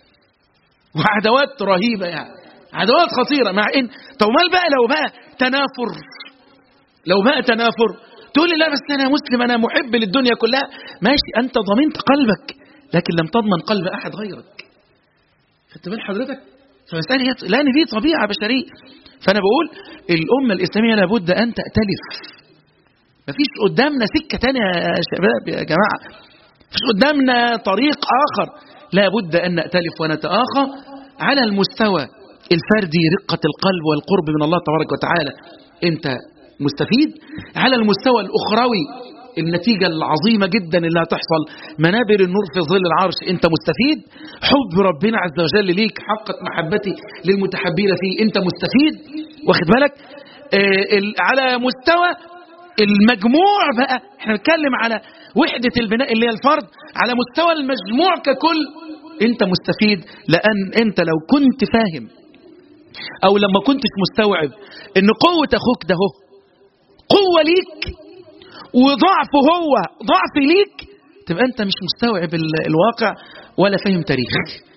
وعداوات رهيبه يعني عداوات خطيره مع ان طب مال بقى لو بقى تنافر لو بقى تنافر تقول لي لا بس انا مسلم انا محب للدنيا كلها ماشي انت ضمنت قلبك لكن لم تضمن قلب احد غيرك خدت بال حضرتك فمسألة هي لأن دي طبيعة بشرية فأنا بقول الأمة الإسلامية لابد أن تأتلف مفيش قدامنا سكة تانية يا شباب يا جماعة مفيش قدامنا طريق آخر لابد أن نأتلف ونتآخى على المستوى الفردي رقة القلب والقرب من الله تبارك وتعالى أنت مستفيد على المستوى الأخروي النتيجة العظيمة جدا اللي هتحصل منابر النور في ظل العرش انت مستفيد حب ربنا عز وجل ليك حقت محبتي للمتحبين فيه انت مستفيد واخد بالك آه على مستوى المجموع بقى احنا بنتكلم على وحدة البناء اللي هي الفرد على مستوى المجموع ككل انت مستفيد لان انت لو كنت فاهم او لما كنتش مستوعب ان قوة اخوك ده هو قوة ليك وضعفه هو ضعف ليك تبقى انت مش مستوعب الواقع ولا فاهم تاريخ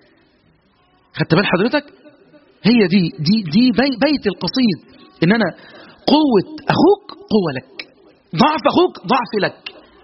خدت بال حضرتك هي دي دي دي بي بيت القصيد ان انا قوة اخوك قوة لك ضعف اخوك ضعف لك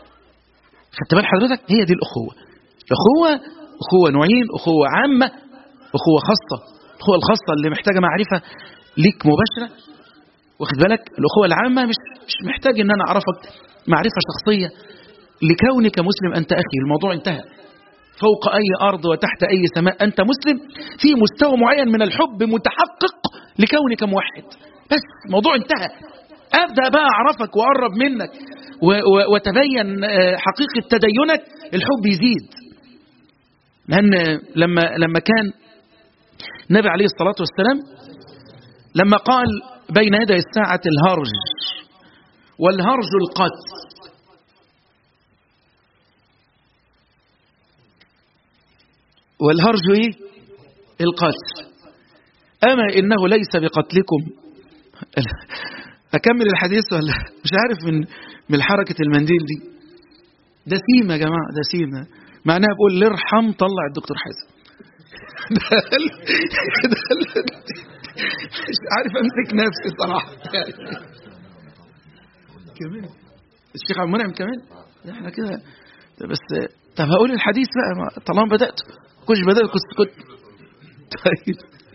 خدت بال حضرتك هي دي الاخوة الاخوة اخوة نوعين اخوة عامة اخوة خاصة الاخوة الخاصة اللي محتاجة معرفة ليك مباشرة واخد بالك الاخوة العامة مش مش محتاج ان انا اعرفك معرفة شخصية لكونك مسلم أنت أخي الموضوع انتهى فوق أي أرض وتحت أي سماء أنت مسلم في مستوى معين من الحب متحقق لكونك موحد بس الموضوع انتهى أبدأ بقى أعرفك وأقرب منك وتبين حقيقة تدينك الحب يزيد لأن لما لما كان النبي عليه الصلاة والسلام لما قال بين يدي الساعة الهرج والهرج القتل والهرج ايه القتل اما انه ليس بقتلكم اكمل الحديث ولا مش عارف من من حركه المنديل دي ده سيمه يا جماعه ده سيمه معناها بقول الارحم طلع الدكتور حازم مش عارف امسك نفسي صراحه كمان الشيخ عبد المنعم كمان احنا كده بس طب هقول الحديث بقى طالما بدات كنتش بدات كنت كنت طيب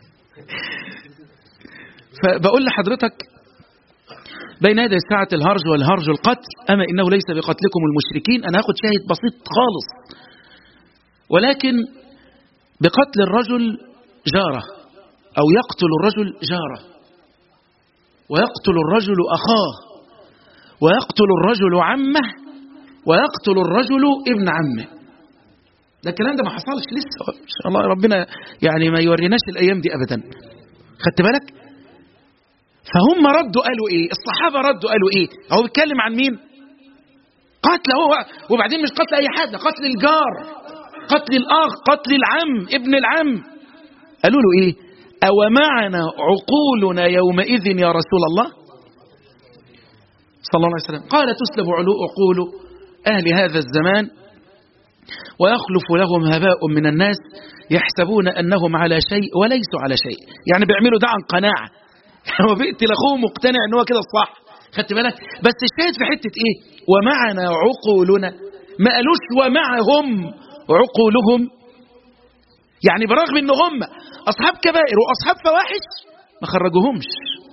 فبقول لحضرتك بين يدي ساعة الهرج والهرج القتل أما إنه ليس بقتلكم المشركين أنا هاخد شاهد بسيط خالص ولكن بقتل الرجل جاره أو يقتل الرجل جاره ويقتل الرجل أخاه ويقتل الرجل عمه ويقتل الرجل ابن عمه ده الكلام ده ما حصلش لسه ان شاء الله ربنا يعني ما يوريناش الايام دي ابدا خدت بالك فهم ردوا قالوا ايه الصحابه ردوا قالوا ايه هو بيتكلم عن مين قتل هو وبعدين مش قتل اي حد قتل الجار قتل الاخ قتل العم ابن العم قالوا له ايه او معنا عقولنا يومئذ يا رسول الله صلى الله عليه وسلم قال تسلب عقول أهل هذا الزمان ويخلف لهم هباء من الناس يحسبون أنهم على شيء وليسوا على شيء يعني بيعملوا ده عن قناعة هو بيقتل أخوه مقتنع أن هو كده الصح خدت بالك بس الشاهد في حتة إيه ومعنا عقولنا ما قالوش ومعهم عقولهم يعني برغم ان هم اصحاب كبائر واصحاب فواحش ما خرجوهمش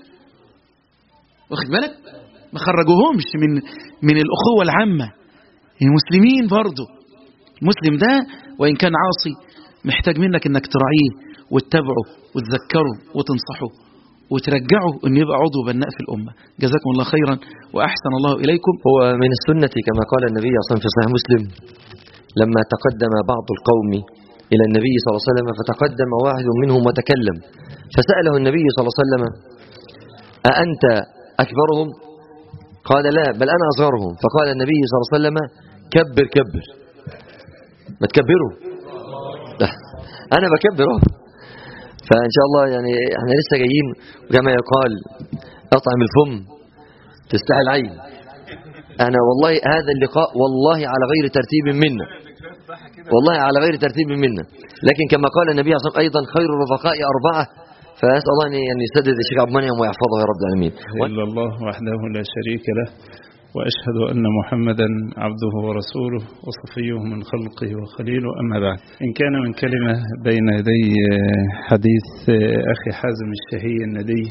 واخد بالك ما خرجوهمش من من الاخوه العامه المسلمين برضه المسلم ده وان كان عاصي محتاج منك انك تراعيه وتتابعه وتذكره وتنصحه وترجعه انه يبقى عضو بناء في الامه جزاكم الله خيرا واحسن الله اليكم هو من السنه كما قال النبي اصلا في صحيح مسلم لما تقدم بعض القوم إلى النبي صلى الله عليه وسلم فتقدم واحد منهم وتكلم فسأله النبي صلى الله عليه وسلم أأنت أكبرهم قال لا بل أنا أصغرهم فقال النبي صلى الله عليه وسلم كبر كبر ما تكبروا لا أنا بكبره فإن شاء الله يعني احنا لسه جايين وكما يقال أطعم الفم تستحي العين أنا والله هذا اللقاء والله على غير ترتيب منا والله على غير ترتيب منا لكن كما قال النبي صلى الله عليه وسلم أيضا خير الرفقاء أربعة فأسأل الله أن يسدد الشيخ عبد المنعم ويحفظه يا رب العالمين إلا الله وحده لا شريك له وأشهد أن محمدا عبده ورسوله وصفيه من خلقه وخليله أما بعد إن كان من كلمة بين يدي حديث أخي حازم الشهي الندي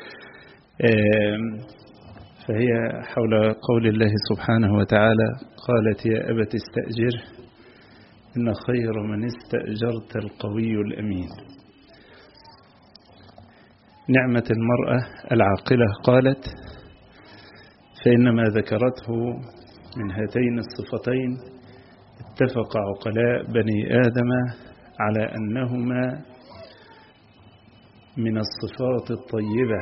فهي حول قول الله سبحانه وتعالى قالت يا أبت استأجر إن خير من استأجرت القوي الأمين نعمة المرأة العاقلة قالت فإنما ذكرته من هاتين الصفتين اتفق عقلاء بني آدم على أنهما من الصفات الطيبة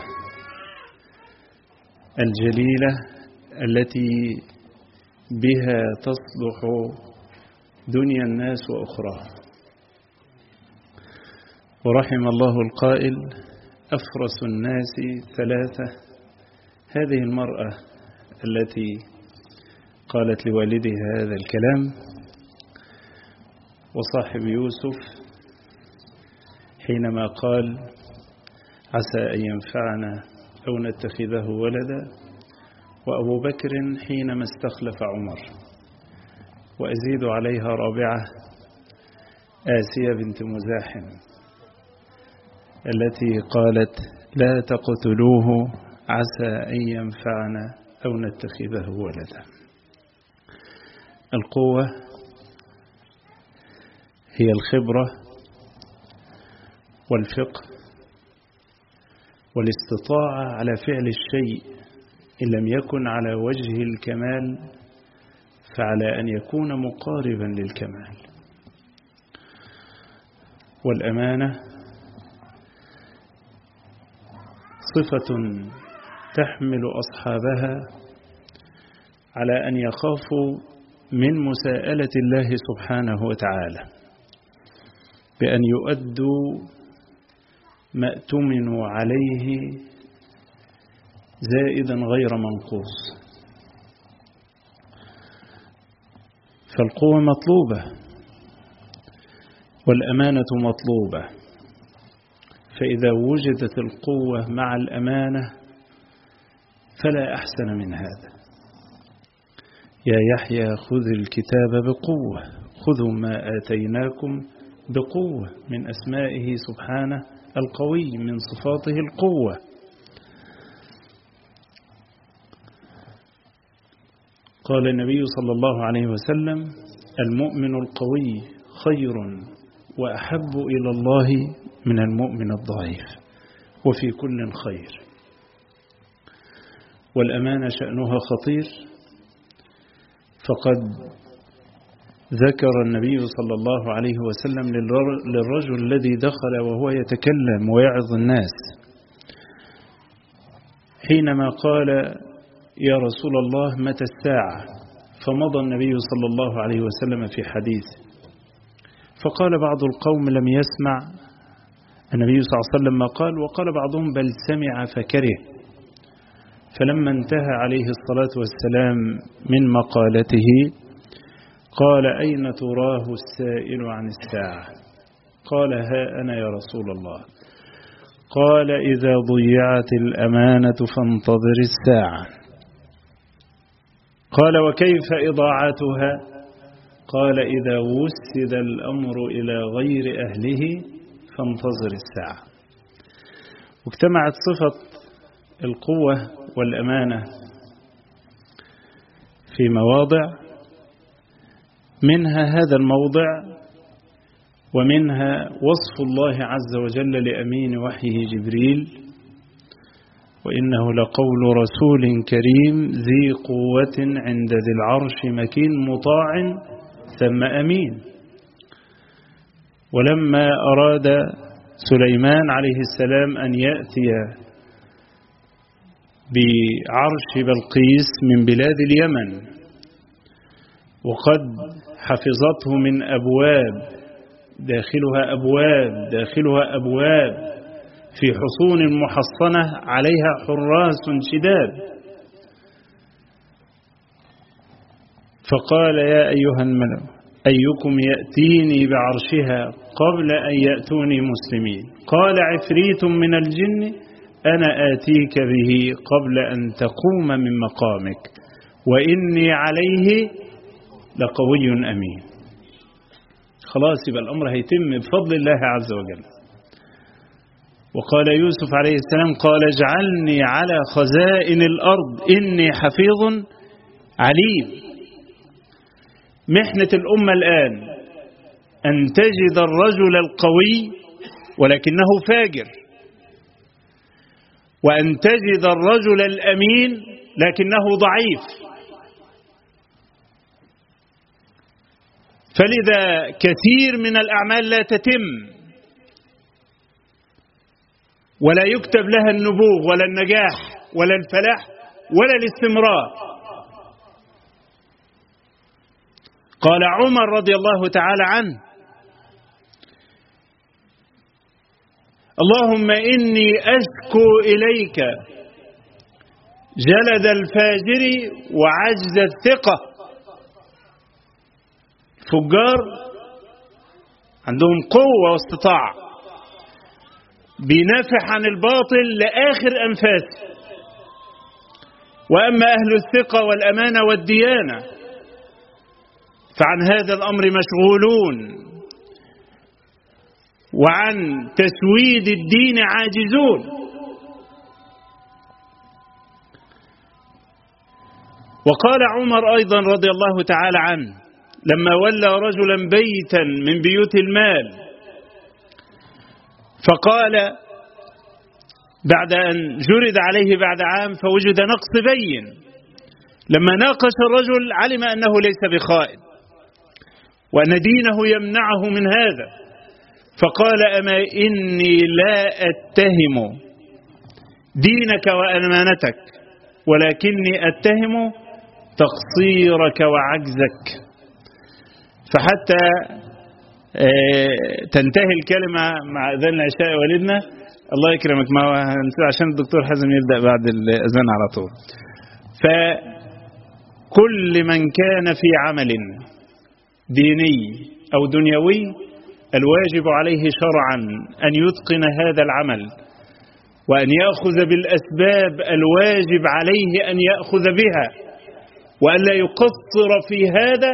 الجليلة التي بها تصلح دنيا الناس وأخراها ورحم الله القائل أفرس الناس ثلاثة هذه المرأة التي قالت لوالدها هذا الكلام وصاحب يوسف حينما قال عسى أن ينفعنا أو نتخذه ولدا وأبو بكر حينما استخلف عمر وأزيد عليها رابعة آسية بنت مزاحم التي قالت لا تقتلوه عسى أن ينفعنا أو نتخذه ولدا القوة هي الخبرة والفقه والاستطاعة على فعل الشيء إن لم يكن على وجه الكمال فعلى أن يكون مقاربا للكمال والأمانة صفة تحمل أصحابها على أن يخافوا من مساءلة الله سبحانه وتعالى بأن يؤدوا ما اؤتمنوا عليه زائدا غير منقوص فالقوة مطلوبة والأمانة مطلوبة فإذا وجدت القوة مع الأمانة فلا أحسن من هذا يا يحيى خذ الكتاب بقوة خذوا ما آتيناكم بقوة من أسمائه سبحانه القوي من صفاته القوة قال النبي صلى الله عليه وسلم المؤمن القوي خير وأحب إلى الله من المؤمن الضعيف وفي كل خير والأمانة شأنها خطير فقد ذكر النبي صلى الله عليه وسلم للرجل الذي دخل وهو يتكلم ويعظ الناس حينما قال يا رسول الله متى الساعة فمضى النبي صلى الله عليه وسلم في حديث فقال بعض القوم لم يسمع النبي صلى الله عليه وسلم ما قال وقال بعضهم بل سمع فكره فلما انتهى عليه الصلاة والسلام من مقالته قال أين تراه السائل عن الساعة قال ها أنا يا رسول الله قال إذا ضيعت الأمانة فانتظر الساعة قال وكيف إضاعتها قال إذا وسد الأمر إلى غير أهله فانتظر الساعة واجتمعت صفة القوة والأمانة في مواضع منها هذا الموضع ومنها وصف الله عز وجل لأمين وحيه جبريل وإنه لقول رسول كريم ذي قوة عند ذي العرش مكين مطاع ثم أمين ولما أراد سليمان عليه السلام أن يأتي بعرش بلقيس من بلاد اليمن وقد حفظته من أبواب داخلها أبواب داخلها أبواب في حصون محصنة عليها حراس شداد فقال يا أيها الملأ أيكم يأتيني بعرشها قبل أن يأتوني مسلمين قال عفريت من الجن أنا آتيك به قبل أن تقوم من مقامك وإني عليه لقوي أمين خلاص يبقى الأمر هيتم بفضل الله عز وجل وقال يوسف عليه السلام قال اجعلني على خزائن الأرض إني حفيظ عليم محنة الأمة الآن أن تجد الرجل القوي ولكنه فاجر وأن تجد الرجل الأمين لكنه ضعيف فلذا كثير من الأعمال لا تتم ولا يكتب لها النبوغ ولا النجاح ولا الفلاح ولا الاستمرار قال عمر رضي الله تعالى عنه اللهم إني أشكو إليك جلد الفاجر وعجز الثقة فجار عندهم قوة واستطاعة بينافح عن الباطل لآخر أنفاس وأما أهل الثقة والأمانة والديانة فعن هذا الأمر مشغولون وعن تسويد الدين عاجزون وقال عمر أيضا رضي الله تعالى عنه لما ولى رجلا بيتا من بيوت المال فقال بعد أن جرد عليه بعد عام فوجد نقص بين لما ناقش الرجل علم أنه ليس بخائن وأن دينه يمنعه من هذا فقال أما إني لا أتهم دينك وأمانتك ولكني أتهم تقصيرك وعجزك فحتى تنتهي الكلمة مع أذان العشاء والدنا الله يكرمك ما عشان الدكتور حازم يبدأ بعد الأذان على طول فكل من كان في عمل ديني أو دنيوي الواجب عليه شرعا أن يتقن هذا العمل وأن يأخذ بالأسباب الواجب عليه أن يأخذ بها وأن لا يقصر في هذا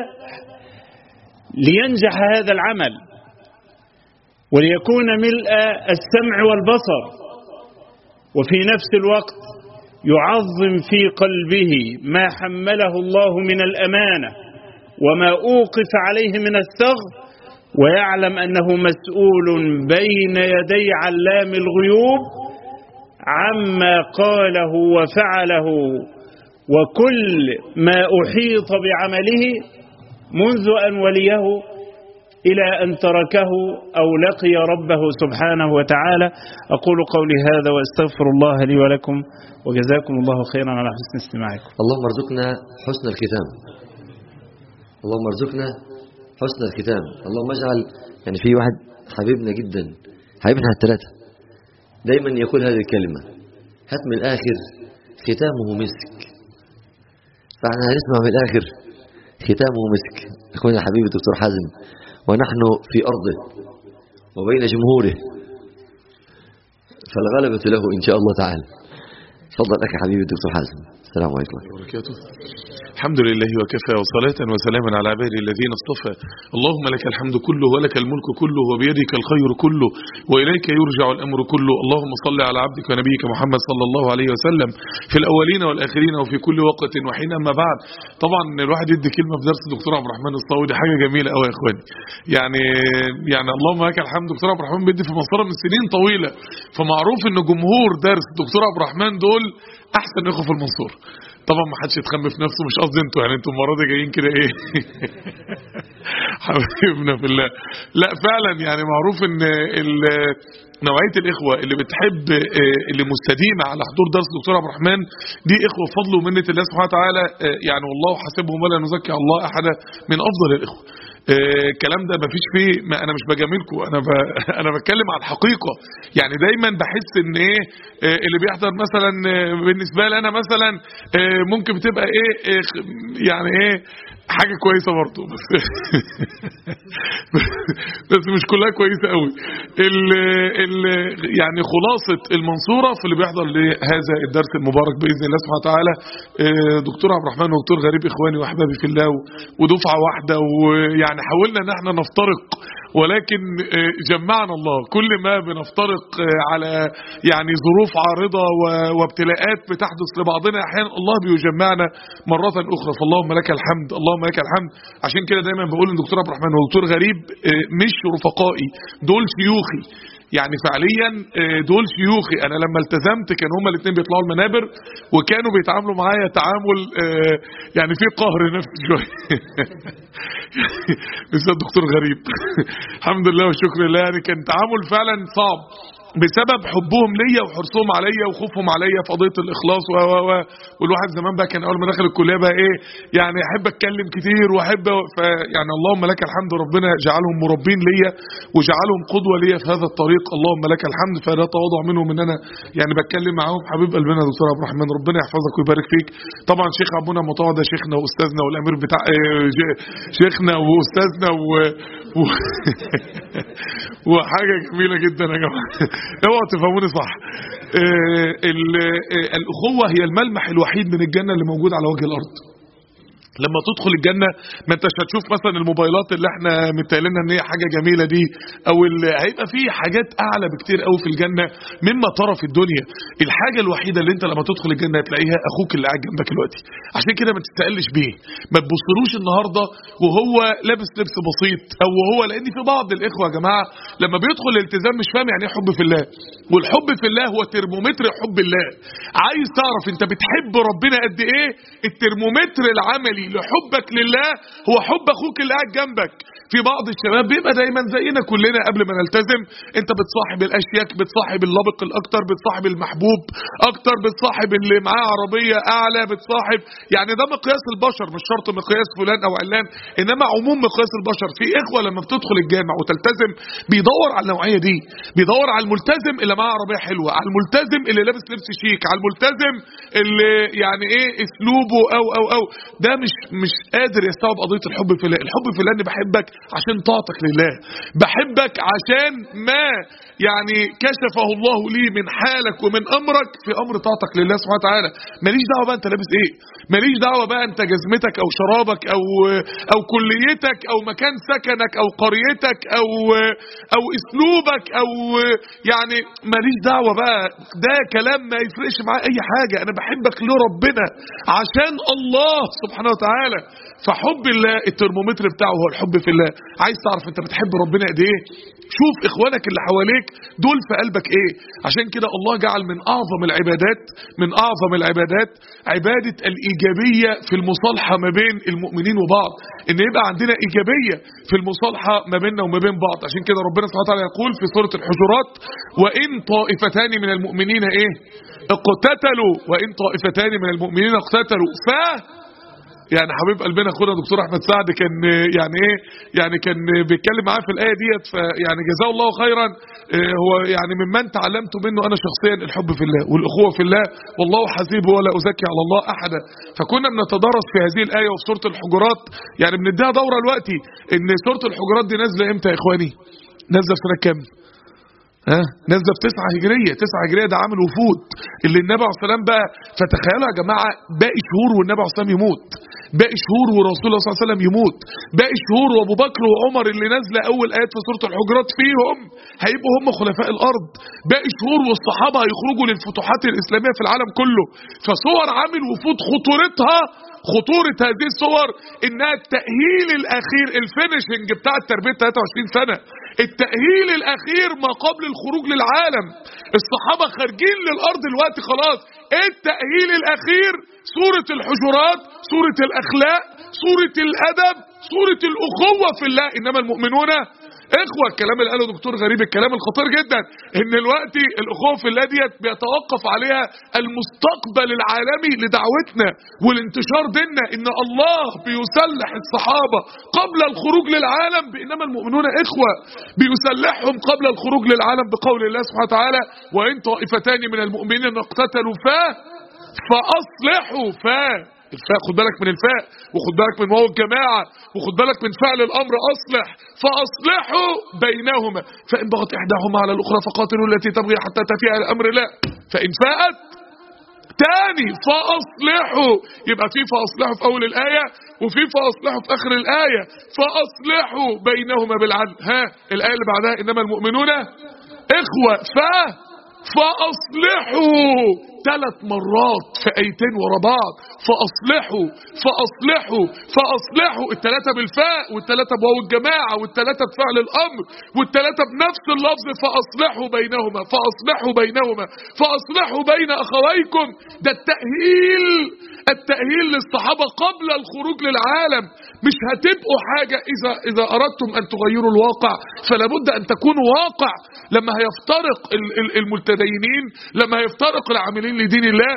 لينجح هذا العمل وليكون ملء السمع والبصر وفي نفس الوقت يعظم في قلبه ما حمله الله من الأمانة وما أوقف عليه من الثغر ويعلم أنه مسؤول بين يدي علام الغيوب عما قاله وفعله وكل ما أحيط بعمله منذ أن وليه إلى أن تركه أو لقي ربه سبحانه وتعالى أقول قولي هذا وأستغفر الله لي ولكم وجزاكم الله خيرا على حسن استماعكم اللهم ارزقنا حسن الختام اللهم ارزقنا حسن الختام اللهم اجعل يعني في واحد حبيبنا جدا حبيبنا الثلاثة دايما يقول هذه الكلمة هات من الآخر ختامه مسك فاحنا هنسمع من الآخر ختامه مسك اخونا حبيبي الدكتور حازم ونحن في أرضه وبين جمهوره فالغلبة له إن شاء الله تعالى تفضل أخي حبيبي الدكتور حازم السلام عليكم وبركاته الحمد لله وكفى وصلاة وسلاما على عباده الذين اصطفى اللهم لك الحمد كله ولك الملك كله وبيدك الخير كله وإليك يرجع الأمر كله اللهم صل على عبدك ونبيك محمد صلى الله عليه وسلم في الأولين والآخرين وفي كل وقت وحين أما بعد طبعا الواحد يدي كلمة في درس الدكتور عبد الرحمن الصاوي دي حاجة جميلة قوي يا إخواني يعني يعني اللهم لك الحمد دكتور عبد الرحمن بيدي في مسار من سنين طويلة فمعروف إن جمهور درس الدكتور عبد الرحمن دول أحسن إخوة في المنصورة طبعا ما حدش يتخم في نفسه مش قصدي انتوا يعني انتوا المره دي جايين كده ايه حبيبنا في الله لا فعلا يعني معروف ان ال- نوعيه الاخوه اللي بتحب آه، اللي مستديمه على حضور درس الدكتور عبد الرحمن دي اخوه بفضل ومنه الله سبحانه وتعالى آه، يعني والله حاسبهم ولا نزكي الله احدا من افضل الاخوه آه، الكلام ده مفيش فيه ما انا مش بجاملكم انا ب... انا بتكلم عن الحقيقه يعني دايما بحس ان ايه آه، اللي بيحضر مثلا آه، بالنسبه لي انا مثلا آه، ممكن بتبقى ايه آه، خ- يعني ايه حاجه كويسه برضه بس بس مش كلها كويسه قوي ال ال يعني خلاصه المنصوره في اللي بيحضر لهذا الدرس المبارك باذن الله سبحانه وتعالى آه، دكتور عبد الرحمن ودكتور غريب اخواني واحبابي في الله و- ودفعه واحده ويعني حاولنا ان احنا نفترق ولكن آه، جمعنا الله كل ما بنفترق آه، على يعني ظروف عارضة و- وابتلاءات بتحدث لبعضنا أحيانا الله بيجمعنا مرة أخرى فاللهم لك الحمد اللهم لك الحمد عشان كده دايما بقول للدكتور عبد الرحمن والدكتور غريب آه، مش رفقائي دول شيوخي يعني فعليا آه، دول شيوخي انا لما التزمت كانوا هما الاثنين بيطلعوا المنابر وكانوا بيتعاملوا معايا تعامل آه، يعني فيه قهر نفسي شويه بالذات دكتور غريب الحمد لله والشكر لله يعني كان تعامل فعلا صعب بسبب حبهم ليا وحرصهم عليا وخوفهم عليا في قضيه الاخلاص و و و والواحد زمان بقى كان اول ما دخل الكليه بقى ايه يعني احب اتكلم كتير واحب ف يعني اللهم لك الحمد ربنا جعلهم مربين ليا وجعلهم قدوه ليا في هذا الطريق اللهم لك الحمد فده تواضع منهم ان انا يعني بتكلم معاهم حبيب قلبنا يا دكتور عبد الرحمن ربنا يحفظك ويبارك فيك طبعا شيخ ابونا مطاع ده شيخنا واستاذنا والامير بتاع إيه، ش- شيخنا واستاذنا و... و... وحاجه جميله جدا يا جماعه اوعوا تفهموني صح آه، ال- آه، الاخوه هي الملمح الوحيد من الجنه اللي موجود على وجه الارض لما تدخل الجنة ما انتش هتشوف مثلا الموبايلات اللي احنا متقالينها ان هي حاجة جميلة دي او اللي هيبقى فيه حاجات اعلى بكتير قوي في الجنة مما ترى في الدنيا الحاجة الوحيدة اللي انت لما تدخل الجنة هتلاقيها اخوك اللي قاعد جنبك دلوقتي عشان كده ما تستقلش بيه ما تبصلوش النهاردة وهو لابس لبس بسيط او وهو لان في بعض الاخوة يا جماعة لما بيدخل الالتزام مش فاهم يعني ايه حب في الله والحب في الله هو ترمومتر حب الله عايز تعرف انت بتحب ربنا قد ايه الترمومتر العملي لحبك لله هو حب اخوك اللي قاعد جنبك في بعض الشباب بيبقى دايما زينا كلنا قبل ما نلتزم انت بتصاحب الاشياك بتصاحب اللبق الاكتر بتصاحب المحبوب اكتر بتصاحب اللي معاه عربيه اعلى بتصاحب يعني ده مقياس البشر مش شرط مقياس فلان او علان انما عموم مقياس البشر في اخوه لما بتدخل الجامع وتلتزم بيدور على النوعيه دي بيدور على الملتزم اللي معاه عربيه حلوه على الملتزم اللي لابس لبس شيك على الملتزم اللي يعني ايه اسلوبه او او او ده مش مش قادر يستوعب قضيه الحب في الله الحب في الله اني بحبك عشان طاعتك لله بحبك عشان ما يعني كشفه الله لي من حالك ومن امرك في امر طاعتك لله سبحانه وتعالى ماليش دعوه بقى انت لابس ايه ماليش دعوه بقى انت جزمتك او شرابك او او كليتك او مكان سكنك او قريتك او او اسلوبك او يعني ماليش دعوه بقى ده كلام ما يفرقش معايا اي حاجه انا بحبك لربنا عشان الله سبحانه وتعالى فحب الله الترمومتر بتاعه هو الحب في الله عايز تعرف انت بتحب ربنا قد ايه شوف اخوانك اللي حواليك دول في قلبك ايه عشان كده الله جعل من اعظم العبادات من اعظم العبادات عبادة الايجابية في المصالحة ما بين المؤمنين وبعض ان يبقى عندنا ايجابية في المصالحة ما بيننا وما بين بعض عشان كده ربنا سبحانه وتعالى يقول في سورة الحجرات وان طائفتان من المؤمنين ايه اقتتلوا وان طائفتان من المؤمنين اقتتلوا ف يعني حبيب قلبنا اخونا دكتور احمد سعد كان يعني ايه يعني كان بيتكلم معاه في الايه ديت فيعني جزاه الله خيرا إيه هو يعني ممن تعلمت منه انا شخصيا الحب في الله والاخوه في الله والله حسيب ولا ازكي على الله احدا فكنا بنتدرس في هذه الايه وفي سوره الحجرات يعني بنديها دوره دلوقتي ان سوره الحجرات دي نازله امتى يا اخواني نازله في سنه كام ها نازله في 9 هجريه 9 هجريه ده عامل وفود اللي النبي عليه السلام بقى فتخيلوا يا جماعه باقي شهور والنبي عليه السلام يموت باقي شهور ورسول الله صلى الله عليه وسلم يموت باقي شهور وابو بكر وعمر اللي نازله اول ايات في سوره الحجرات فيهم هيبقوا هم خلفاء الارض باقي شهور والصحابه هيخرجوا للفتوحات الاسلاميه في العالم كله فصور عامل وفود خطورتها خطورة هذه الصور انها التأهيل الاخير الفينشنج بتاع التربية 23 سنة التأهيل الاخير ما قبل الخروج للعالم الصحابة خارجين للارض دلوقتي خلاص ايه التأهيل الاخير سورة الحجرات سورة الاخلاق سورة الادب سورة الاخوة في الله انما المؤمنون اخوة الكلام اللي قاله دكتور غريب الكلام الخطير جدا ان دلوقتي الاخوة في الله ديت بيتوقف عليها المستقبل العالمي لدعوتنا والانتشار ديننا ان الله بيسلح الصحابة قبل الخروج للعالم بانما المؤمنون اخوة بيسلحهم قبل الخروج للعالم بقول الله سبحانه وتعالى وان طائفتان من المؤمنين اقتتلوا فاه فاصلحوا فاه الفاء خد بالك من الفاء وخد بالك من واو الجماعة وخد بالك من فعل الأمر أصلح فأصلحوا بينهما فإن بغت إحداهما على الأخرى فقاتلوا التي تبغي حتى تفيء الأمر لا فإن فاءت تاني فأصلحوا يبقى في فأصلحوا في أول الآية وفي فأصلحوا في آخر الآية فأصلحوا بينهما بالعدل ها الآية اللي بعدها إنما المؤمنون إخوة ف فأصلحوا ثلاث مرات في ايتين ورا بعض فاصلحوا فاصلحوا فاصلحوا الثلاثه بالفاء والثلاثه بواو الجماعه والثلاثه بفعل الامر والثلاثه بنفس اللفظ فاصلحوا بينهما فاصلحوا بينهما فاصلحوا بين اخويكم ده التاهيل التاهيل للصحابه قبل الخروج للعالم مش هتبقوا حاجه اذا اذا اردتم ان تغيروا الواقع فلا بد ان تكونوا واقع لما هيفترق الملتدينين لما هيفترق العاملين لدين الله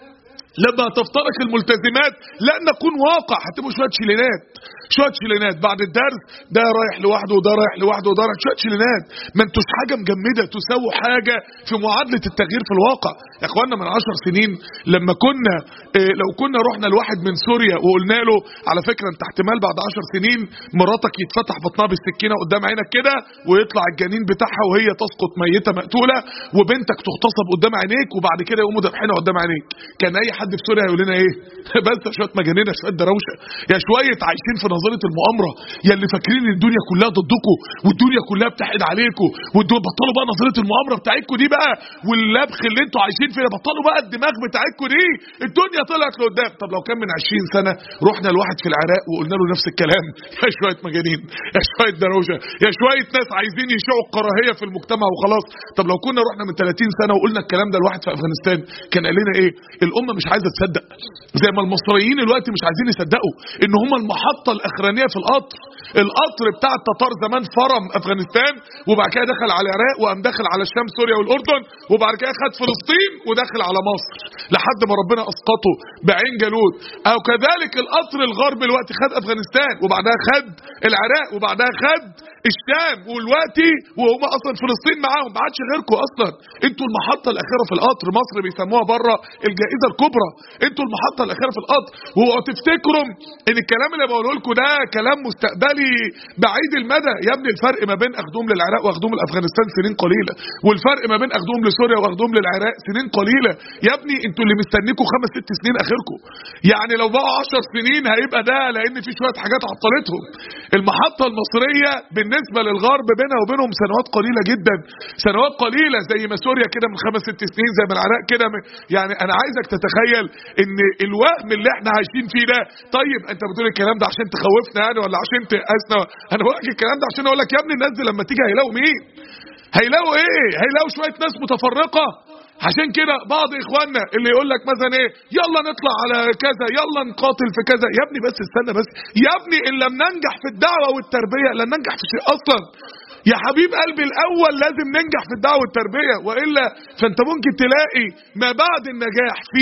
لما تفترق الملتزمات لا نكون واقع هتبقوا شويه شيلينات شويه شيلينات بعد الدرس ده رايح لوحده وده رايح لوحده وده رايح شويه شيلينات ما انتوش حاجه مجمده تساووا حاجه في معادله التغيير في الواقع يا اخوانا من عشر سنين لما كنا اه لو كنا رحنا لواحد من سوريا وقلنا له على فكره انت احتمال بعد عشر سنين مراتك يتفتح بطنها بالسكينه قدام عينك كده ويطلع الجنين بتاعها وهي تسقط ميته مقتوله وبنتك تغتصب قدام عينيك وبعد كده يقوموا ذابحينها قدام عينيك كان اي حد في سوريا يقول لنا ايه بس شويه مجانين شويه دروشه يا شويه عايشين في نظريه المؤامره يا اللي فاكرين ان الدنيا كلها ضدكم والدنيا كلها بتحقد عليكم وانتوا بطلوا بقى نظريه المؤامره بتاعتكم دي بقى واللبخ اللي انتوا عايشين فيه بطلوا بقى الدماغ بتاعتكم دي الدنيا طلعت لقدام طب لو كان من 20 سنه رحنا لواحد في العراق وقلنا له نفس الكلام يا شويه مجانين يا شويه دروشه يا شويه ناس عايزين يشيعوا الكراهيه في المجتمع وخلاص طب لو كنا رحنا من 30 سنه وقلنا الكلام ده لواحد في افغانستان كان قال لنا ايه الامه مش عايزه تصدق زي ما المصريين دلوقتي مش عايزين يصدقوا ان هم المحطه الاخرانيه في القطر القطر بتاع التتار زمان فرم افغانستان وبعد كده دخل على العراق وقام دخل على الشام سوريا والاردن وبعد كده خد فلسطين ودخل على مصر لحد ما ربنا اسقطه بعين جالوت او كذلك القطر الغربي دلوقتي خد افغانستان وبعدها خد العراق وبعدها خد الشام والوقتي وهم اصلا فلسطين معاهم ما عادش غيركم اصلا انتوا المحطه الاخيره في القطر مصر بيسموها بره الجائزه الكبرى انتوا المحطه الاخيره في القطر وتفتكروا ان الكلام اللي بقوله لكم ده كلام مستقبلي بعيد المدى يا ابني الفرق ما بين اخدوم للعراق واخدوم لافغانستان سنين قليله والفرق ما بين اخدوم لسوريا واخدوم للعراق سنين قليله يا ابني انتوا اللي مستنيكوا خمس ست سنين اخركم يعني لو بقوا 10 سنين هيبقى ده لان في شويه حاجات عطلتهم المحطه المصريه بالنسبه للغرب بينها وبينهم سنوات قليله جدا سنوات قليله زي ما سوريا كده من خمس ست سنين زي ما العراق كده يعني انا عايزك تتخيل ان الوهم اللي احنا عايشين فيه ده طيب انت بتقول الكلام ده عشان تخوفنا يعني ولا عشان تقاسنا انا بقول لك الكلام ده عشان اقول لك يا ابني الناس دي لما تيجي هيلاقوا مين هيلاقوا ايه هيلاقوا شويه ناس متفرقه عشان كده بعض اخواننا اللي يقول لك مثلا ايه يلا نطلع على كذا يلا نقاتل في كذا يا ابني بس استنى بس يا ابني ان لم ننجح في الدعوه والتربيه لن ننجح في شيء اصلا يا حبيب قلبي الاول لازم ننجح في الدعوه والتربيه والا فانت ممكن تلاقي ما بعد النجاح في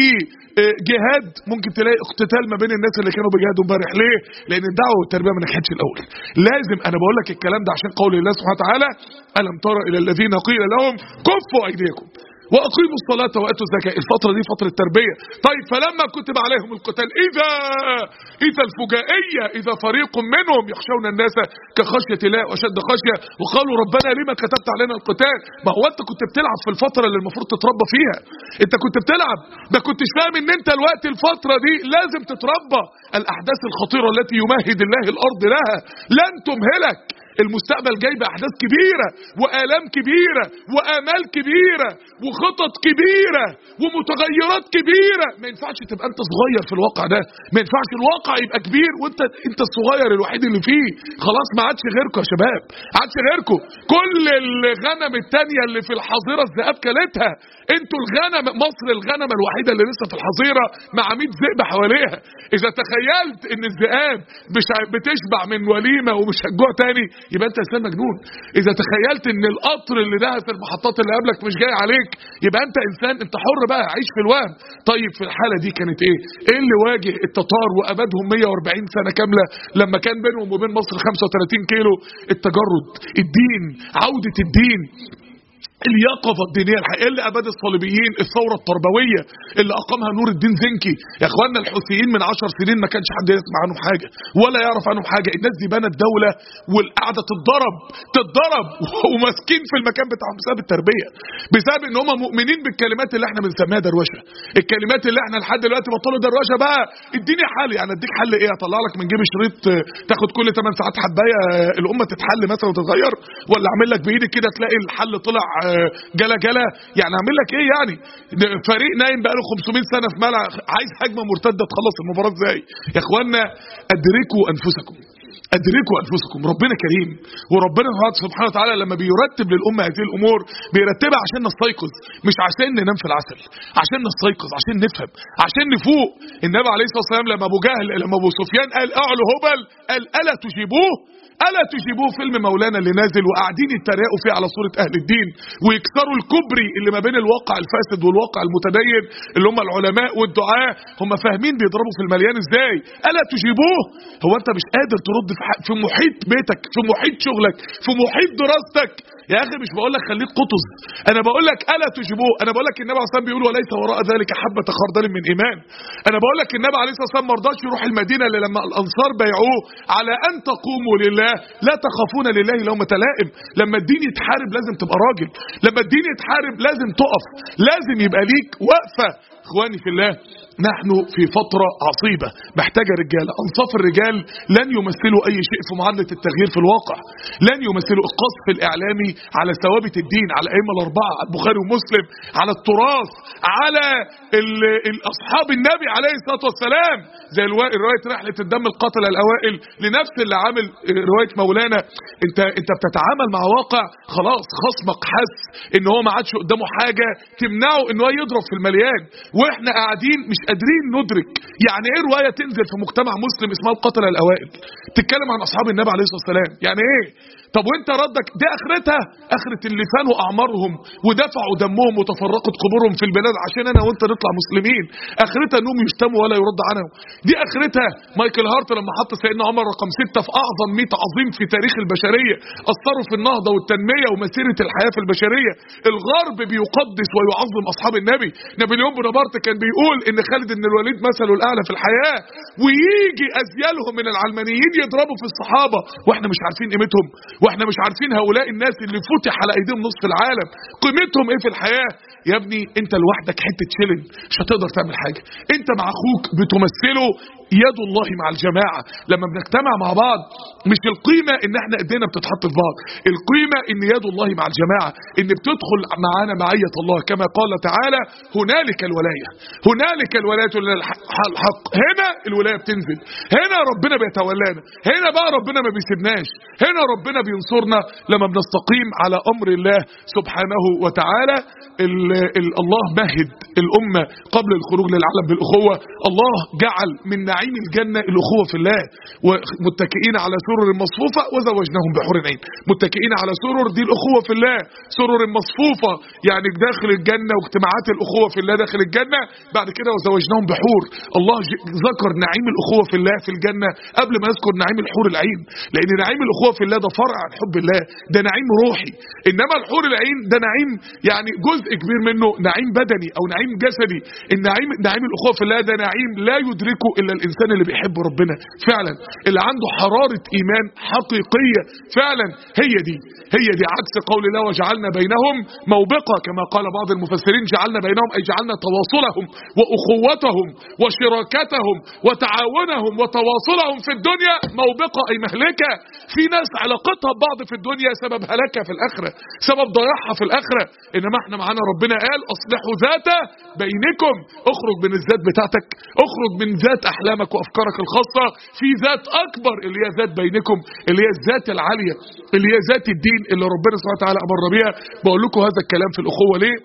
جهاد ممكن تلاقي اقتتال ما بين الناس اللي كانوا بيجاهدوا امبارح ليه لان الدعوه والتربيه ما نجحتش الاول لازم انا بقول لك الكلام ده عشان قول الله سبحانه وتعالى الم ترى الى الذين قيل لهم كفوا ايديكم واقيموا الصلاه واتوا الزكاه الفتره دي فتره تربيه طيب فلما كتب عليهم القتال اذا اذا الفجائيه اذا فريق منهم يخشون الناس كخشيه الله واشد خشيه وقالوا ربنا لما كتبت علينا القتال ما هو انت كنت بتلعب في الفتره اللي المفروض تتربى فيها انت كنت بتلعب ما كنتش فاهم ان انت الوقت الفتره دي لازم تتربى الاحداث الخطيره التي يمهد الله الارض لها لن تمهلك المستقبل جاي باحداث كبيره والام كبيره وامال كبيره وخطط كبيره ومتغيرات كبيره ما ينفعش تبقى انت صغير في الواقع ده ما ينفعش الواقع يبقى كبير وانت انت الصغير الوحيد اللي فيه خلاص ما عادش غيركم يا شباب ما عادش غيركم كل الغنم التانية اللي في الحظيره الذئاب كلتها انتوا الغنم مصر الغنمه الوحيده اللي لسه في الحظيره مع 100 ذئب حواليها اذا تخيلت ان الذئاب مش بتشبع من وليمه ومش هتجوع تاني يبقى انت انسان مجنون اذا تخيلت ان القطر اللي دهس المحطات اللي قبلك مش جاي عليك يبقى انت انسان انت حر بقى عيش في الوهم طيب في الحاله دي كانت ايه ايه اللي واجه التتار وابادهم 140 سنه كامله لما كان بينهم وبين مصر 35 كيلو التجرد الدين عوده الدين اليقظه الدينيه الحقيقيه اللي اباد الصليبيين الثوره التربويه اللي اقامها نور الدين زنكي يا اخواننا الحوثيين من عشر سنين ما كانش حد يسمع عنهم حاجه ولا يعرف عنهم حاجه الناس دي بنت دوله والقعده تتضرب تتضرب وماسكين في المكان بتاعهم بسبب التربيه بسبب ان هم مؤمنين بالكلمات اللي احنا بنسميها دروشه الكلمات اللي احنا لحد دلوقتي بطلوا دروشه بقى اديني حل يعني اديك حل ايه اطلع لك من جيب شريط تاخد كل 8 ساعات حبايه الامه تتحل مثلا وتتغير ولا اعمل لك بايدك كده تلاقي الحل طلع جلا جلا يعني اعمل لك ايه يعني فريق نايم بقاله 500 سنه في ملعب عايز هجمه مرتده تخلص المباراه ازاي يا اخوانا ادركوا انفسكم ادركوا انفسكم ربنا كريم وربنا سبحانه وتعالى لما بيرتب للامه هذه الامور بيرتبها عشان نستيقظ مش عشان ننام في العسل عشان نستيقظ عشان نفهم عشان نفوق النبي عليه الصلاه والسلام لما ابو جهل لما ابو سفيان قال اعلو هبل قال الا تجيبوه ألا تجيبوه فيلم مولانا اللي نازل وقاعدين يتريقوا فيه على صورة أهل الدين ويكسروا الكبري اللي ما بين الواقع الفاسد والواقع المتدين اللي هم العلماء والدعاة هم فاهمين بيضربوا في المليان ازاي ألا تجيبوه هو أنت مش قادر ترد في, في محيط بيتك في محيط شغلك في محيط دراستك يا اخي مش بقول لك خليك قطز انا بقول لك الا تجيبوه انا بقول لك النبي عليه الصلاه والسلام بيقول وليس وراء ذلك حبه خردل من ايمان انا بقول لك النبي عليه الصلاه والسلام ما رضاش يروح المدينه اللي لما الانصار بايعوه على ان تقوموا لله لا تخافون لله لومة لائم لما الدين يتحارب لازم تبقى راجل لما الدين يتحارب لازم تقف لازم يبقى ليك وقفه اخواني في الله نحن في فترة عصيبة محتاجة رجال أنصاف الرجال لن يمثلوا أي شيء في معادلة التغيير في الواقع لن يمثلوا القصف الإعلامي على ثوابت الدين على الأئمة الأربعة على البخاري ومسلم على التراث على أصحاب النبي عليه الصلاة والسلام زي رواية رحلة الدم القاتلة الأوائل لنفس اللي عامل رواية مولانا أنت أنت بتتعامل مع واقع خلاص خصمك حس إن هو ما عادش قدامه حاجة تمنعه إن هو يضرب في المليان وإحنا قاعدين مش قادرين ندرك يعني ايه روايه تنزل في مجتمع مسلم اسمها القتله الاوائل تتكلم عن اصحاب النبي عليه الصلاه والسلام يعني ايه طب وانت ردك دي اخرتها اخره اللي فانوا اعمارهم ودفعوا دمهم وتفرقت قبورهم في البلاد عشان انا وانت نطلع مسلمين اخرتها انهم يشتموا ولا يرد عنهم دي اخرتها مايكل هارت لما حط سيدنا عمر رقم ستة في اعظم 100 عظيم في تاريخ البشريه اثروا في النهضه والتنميه ومسيره الحياه في البشريه الغرب بيقدس ويعظم اصحاب النبي نابليون بونابرت كان بيقول ان خالد بن الوليد مثله الاعلى في الحياه ويجي ازيالهم من العلمانيين يضربوا في الصحابه واحنا مش عارفين قيمتهم واحنا مش عارفين هؤلاء الناس اللي فتح على ايديهم نصف العالم قيمتهم ايه في الحياه يا ابني انت لوحدك حته شلن مش هتقدر تعمل حاجه انت مع اخوك بتمثله يد الله مع الجماعة لما بنجتمع مع بعض مش القيمة ان احنا ايدينا بتتحط في بعض القيمة ان يد الله مع الجماعة ان بتدخل معانا معية الله كما قال تعالى هنالك الولاية هنالك الولاية الحق هنا الولاية بتنزل هنا ربنا بيتولانا هنا بقى ربنا ما بيسيبناش هنا ربنا بينصرنا لما بنستقيم على امر الله سبحانه وتعالى ال ال الله مهد الامة قبل الخروج للعالم بالاخوة الله جعل من نعيم الجنة الأخوة في الله ومتكئين على سرر مصفوفة وزوجناهم بحور عين متكئين على سرر دي الأخوة في الله سرر مصفوفة يعني داخل الجنة واجتماعات الأخوة في الله داخل الجنة بعد كده وزوجناهم بحور الله ذكر نعيم الأخوة في الله في الجنة قبل ما يذكر نعيم الحور العين لأن نعيم الأخوة في الله ده فرع عن حب الله ده نعيم روحي إنما الحور العين ده نعيم يعني جزء كبير منه نعيم بدني أو نعيم جسدي النعيم نعيم الأخوة في الله ده نعيم لا يدركه إلا الانسان اللي بيحب ربنا فعلا اللي عنده حرارة ايمان حقيقية فعلا هي دي هي دي عكس قول الله وجعلنا بينهم موبقة كما قال بعض المفسرين جعلنا بينهم اي جعلنا تواصل تواصلهم وأخوتهم وشراكتهم وتعاونهم وتواصلهم في الدنيا موبقة أي مهلكة في ناس علاقتها ببعض في الدنيا سبب هلاكها في الآخرة سبب ضياعها في الآخرة إنما احنا معانا ربنا قال أصلحوا ذات بينكم اخرج من الذات بتاعتك اخرج من ذات أحلامك وأفكارك الخاصة في ذات أكبر اللي هي ذات بينكم اللي هي الذات العالية اللي هي ذات الدين اللي ربنا سبحانه وتعالى أمر بيها بقول لكم هذا الكلام في الأخوة ليه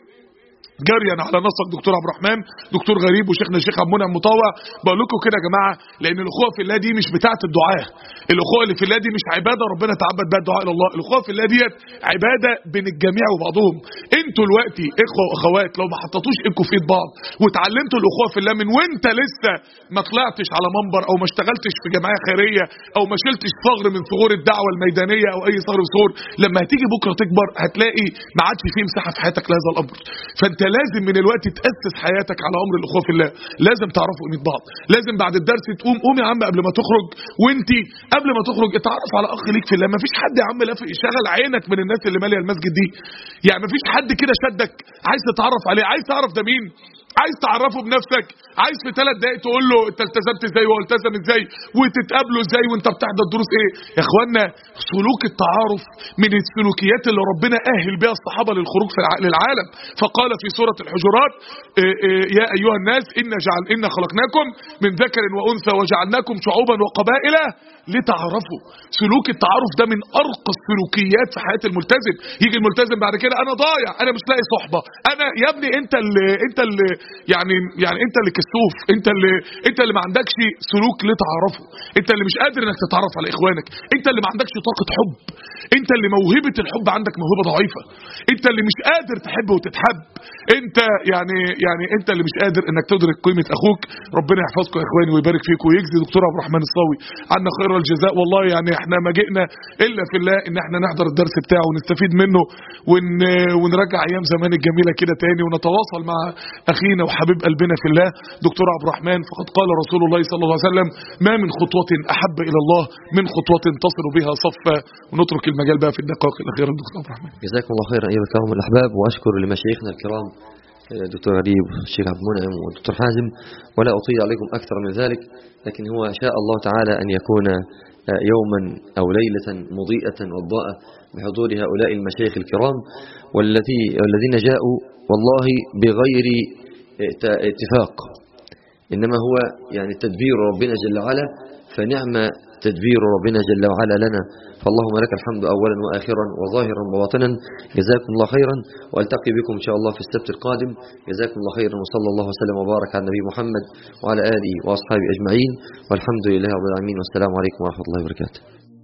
جريا على نصك دكتور عبد الرحمن دكتور غريب وشيخنا الشيخ عبد المنعم مطوع بقول لكم كده يا جماعه لان الاخوه في الله دي مش بتاعه الدعاه الاخوه اللي في الله دي مش عباده ربنا تعبد بها الدعاء الى الله الاخوه في الله ديت عباده بين الجميع وبعضهم انتوا دلوقتي اخوه واخوات لو ما حطيتوش ايدكم في ايد بعض وتعلمتوا الاخوه في الله من وانت لسه ما طلعتش على منبر او ما اشتغلتش في جمعيه خيريه او ما شلتش ثغر من ثغور الدعوه الميدانيه او اي ثغر من ثغور لما هتيجي بكره تكبر هتلاقي ما عادش فيه مساحه في حياتك لهذا الامر فانت لازم من الوقت تاسس حياتك على امر الاخوه في الله لازم تعرفوا قيمه بعض لازم بعد الدرس تقوم قوم يا عم قبل ما تخرج وانت قبل ما تخرج اتعرف على اخ ليك في الله ما فيش حد يا عم لافق شغل عينك من الناس اللي ماليه المسجد دي يعني ما فيش حد كده شدك عايز تتعرف عليه عايز تعرف ده مين عايز تعرفه بنفسك عايز في ثلاث دقايق تقول له انت التزمت ازاي والتزم ازاي وتتقابلوا ازاي وانت بتحضر دروس ايه يا اخوانا سلوك التعارف من السلوكيات اللي ربنا اهل بها الصحابه للخروج في الع- للعالم فقال في سوره الحجرات اه، اه، يا ايها الناس ان جعل ان خلقناكم من ذكر وانثى وجعلناكم شعوبا وقبائل لتعارفوا سلوك التعارف ده من ارقى السلوكيات في حياه الملتزم يجي الملتزم بعد كده انا ضايع انا مش لاقي صحبه انا يا ابني انت اللي انت اللي يعني يعني انت اللي كسوف انت اللي انت اللي ما عندكش سلوك لتعارفه انت اللي مش قادر انك تتعرف على اخوانك انت اللي ما عندكش طاقه حب انت اللي موهبه الحب عندك موهبه ضعيفه انت اللي مش قادر تحب وتتحب انت يعني يعني انت اللي مش قادر انك تدرك قيمه اخوك ربنا يحفظكم يا اخواني ويبارك فيكم ويجزي دكتور عبد الرحمن الصاوي عنا خير الجزاء والله يعني احنا ما جئنا الا في الله ان احنا نحضر الدرس بتاعه ونستفيد منه ون ونرجع ايام زمان الجميله كده تاني ونتواصل مع اخينا وحبيب قلبنا في الله دكتور عبد الرحمن فقد قال رسول الله صلى الله عليه وسلم ما من خطوه احب الى الله من خطوه تصل بها صفا ونترك المجال بقى في الدقائق الاخيره للدكتور عبد الرحمن جزاكم الله خيرا أيها الكرام الأحباب وأشكر لمشايخنا الكرام آه، دكتور غريب والشيخ عبد المنعم والدكتور حازم ولا أطيل عليكم أكثر من ذلك لكن هو شاء الله تعالى أن يكون آه، يوما أو ليلة مضيئة وضاءة بحضور هؤلاء المشايخ الكرام والذي والذين جاءوا والله بغير ات- اتفاق إنما هو يعني تدبير ربنا جل وعلا فنعم تدبير ربنا جل وعلا لنا فاللهم لك الحمد أولا وآخرا وظاهرا وباطنا جزاكم الله خيرا وألتقي بكم إن شاء الله في السبت القادم جزاكم الله خيرا وصلى الله وسلم وبارك على النبي محمد وعلى آله وأصحابه أجمعين والحمد لله رب العالمين والسلام عليكم ورحمة الله وبركاته